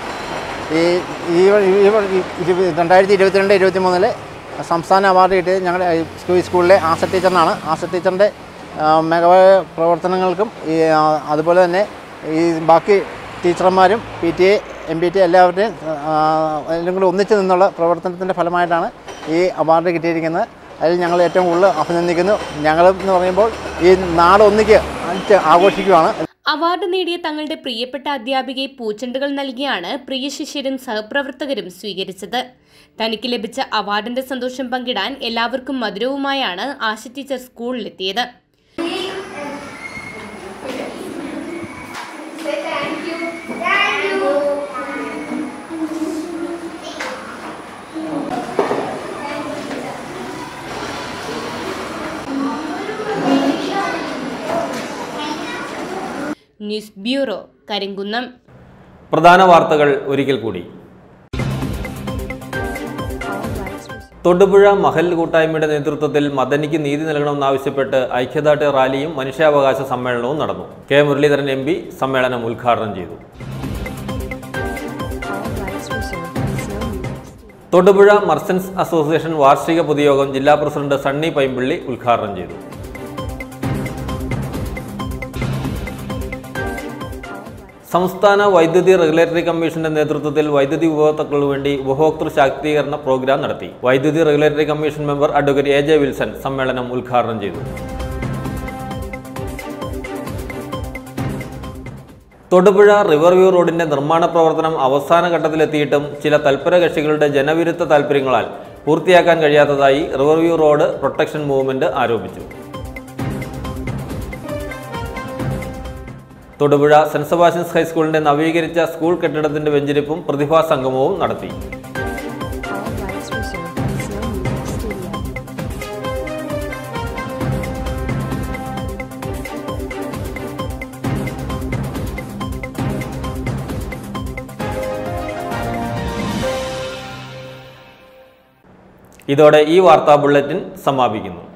[SPEAKER 23] ഈ ഈ ഈ ഇരുപത് രണ്ടായിരത്തി ഇരുപത്തിരണ്ട് ഇരുപത്തി മൂന്നിലെ സംസ്ഥാന അവാർഡ് കിട്ടിയത് ഞങ്ങളുടെ ഈ സ്കൂളിലെ ആസ ടീച്ചറിനാണ് ആസ ടീച്ചറിൻ്റെ മികവായ പ്രവർത്തനങ്ങൾക്കും ഈ ആ, അതുപോലെ തന്നെ ഈ ബാക്കി ടീച്ചർമാരും P T A M P T എല്ലാവരുടെയും ആ, എല്ലാം കൂടി ഒന്നിച്ച് നിന്നുള്ള പ്രവർത്തനത്തിൻ്റെ ഫലമായിട്ടാണ് ഈ അവാർഡ് കിട്ടിയിരിക്കുന്നത് അതിൽ ഞങ്ങൾ ഏറ്റവും കൂടുതൽ അഭിനന്ദിക്കുന്നു ഞങ്ങൾ എന്ന് പറയുമ്പോൾ ഈ നാട് ഒന്നിക്ക് ആഘോഷിക്കുകയാണ്
[SPEAKER 14] അവാർഡ് നേടിയ തങ്ങളുടെ പ്രിയപ്പെട്ട അധ്യാപികയെ പൂച്ചെണ്ടുകൾ നൽകിയാണ് പ്രിയ ശിഷ്യരും സഹപ്രവർത്തകരും സ്വീകരിച്ചത് തനിക്ക് ലഭിച്ച അവാർഡിന്റെ സന്തോഷം പങ്കിടാൻ എല്ലാവർക്കും മധുരവുമായാണ് ആശ ടീച്ചർ സ്കൂളിലെത്തിയത് ന്യൂസ് ബ്യൂറോ കരിങ്കുന്നം
[SPEAKER 1] പ്രധാന വാർത്തകൾ ഒരിക്കൽ കൂടി തൊടുപുഴ മഹൽ കൂട്ടായ്മയുടെ നേതൃത്വത്തിൽ മദനിക്ക് നീതി നൽകണമെന്നാവശ്യപ്പെട്ട് ഐക്യദാർഢ്യ റാലിയും മനുഷ്യാവകാശ സമ്മേളനവും നടന്നു കെ മുരളീധരൻ എം പി സമ്മേളനം ഉദ്ഘാടനം ചെയ്തു തൊടുപുഴ മർച്ചന്റ്സ് അസോസിയേഷൻ വാർഷിക പൊതുയോഗം ജില്ലാ പ്രസിഡന്റ് സണ്ണി പൈമ്പിള്ളി ഉദ്ഘാടനം ചെയ്തു സംസ്ഥാന വൈദ്യുതി റെഗുലേറ്ററി കമ്മീഷന്റെ നേതൃത്വത്തിൽ വൈദ്യുതി ഉപഭോക്താക്കൾക്ക് വേണ്ടി ഉപഭോക്തൃ ശാക്തീകരണ പ്രോഗ്രാം നടത്തി വൈദ്യുതി regulatory commission member advocate A J Wilson സമ്മേളനം ഉദ്ഘാടനം ചെയ്തു തൊടുപുഴ റിവർ വ്യൂ റോഡിന്റെ നിർമ്മാണ പ്രവർത്തനം അവസാന ഘട്ടത്തിലെത്തിയിട്ടും ചില തൽപര കക്ഷികളുടെ ജനവിരുദ്ധ താൽപ്പര്യങ്ങളാൽ പൂർത്തിയാക്കാൻ കഴിയാത്തതായി river view road protection movement ആരോപിച്ചു തൊടുപുഴ സെന്റ് സെബാസ്റ്റ്യൻസ് ഹൈസ്കൂളിന്റെ നവീകരിച്ച സ്കൂൾ കെട്ടിടത്തിന്റെ വെഞ്ചരിപ്പും പ്രതിഭാ സംഗമവും നടത്തി ഇതോടെ ഈ വാർത്താ ബുള്ളറ്റിൻ സമാപിക്കുന്നു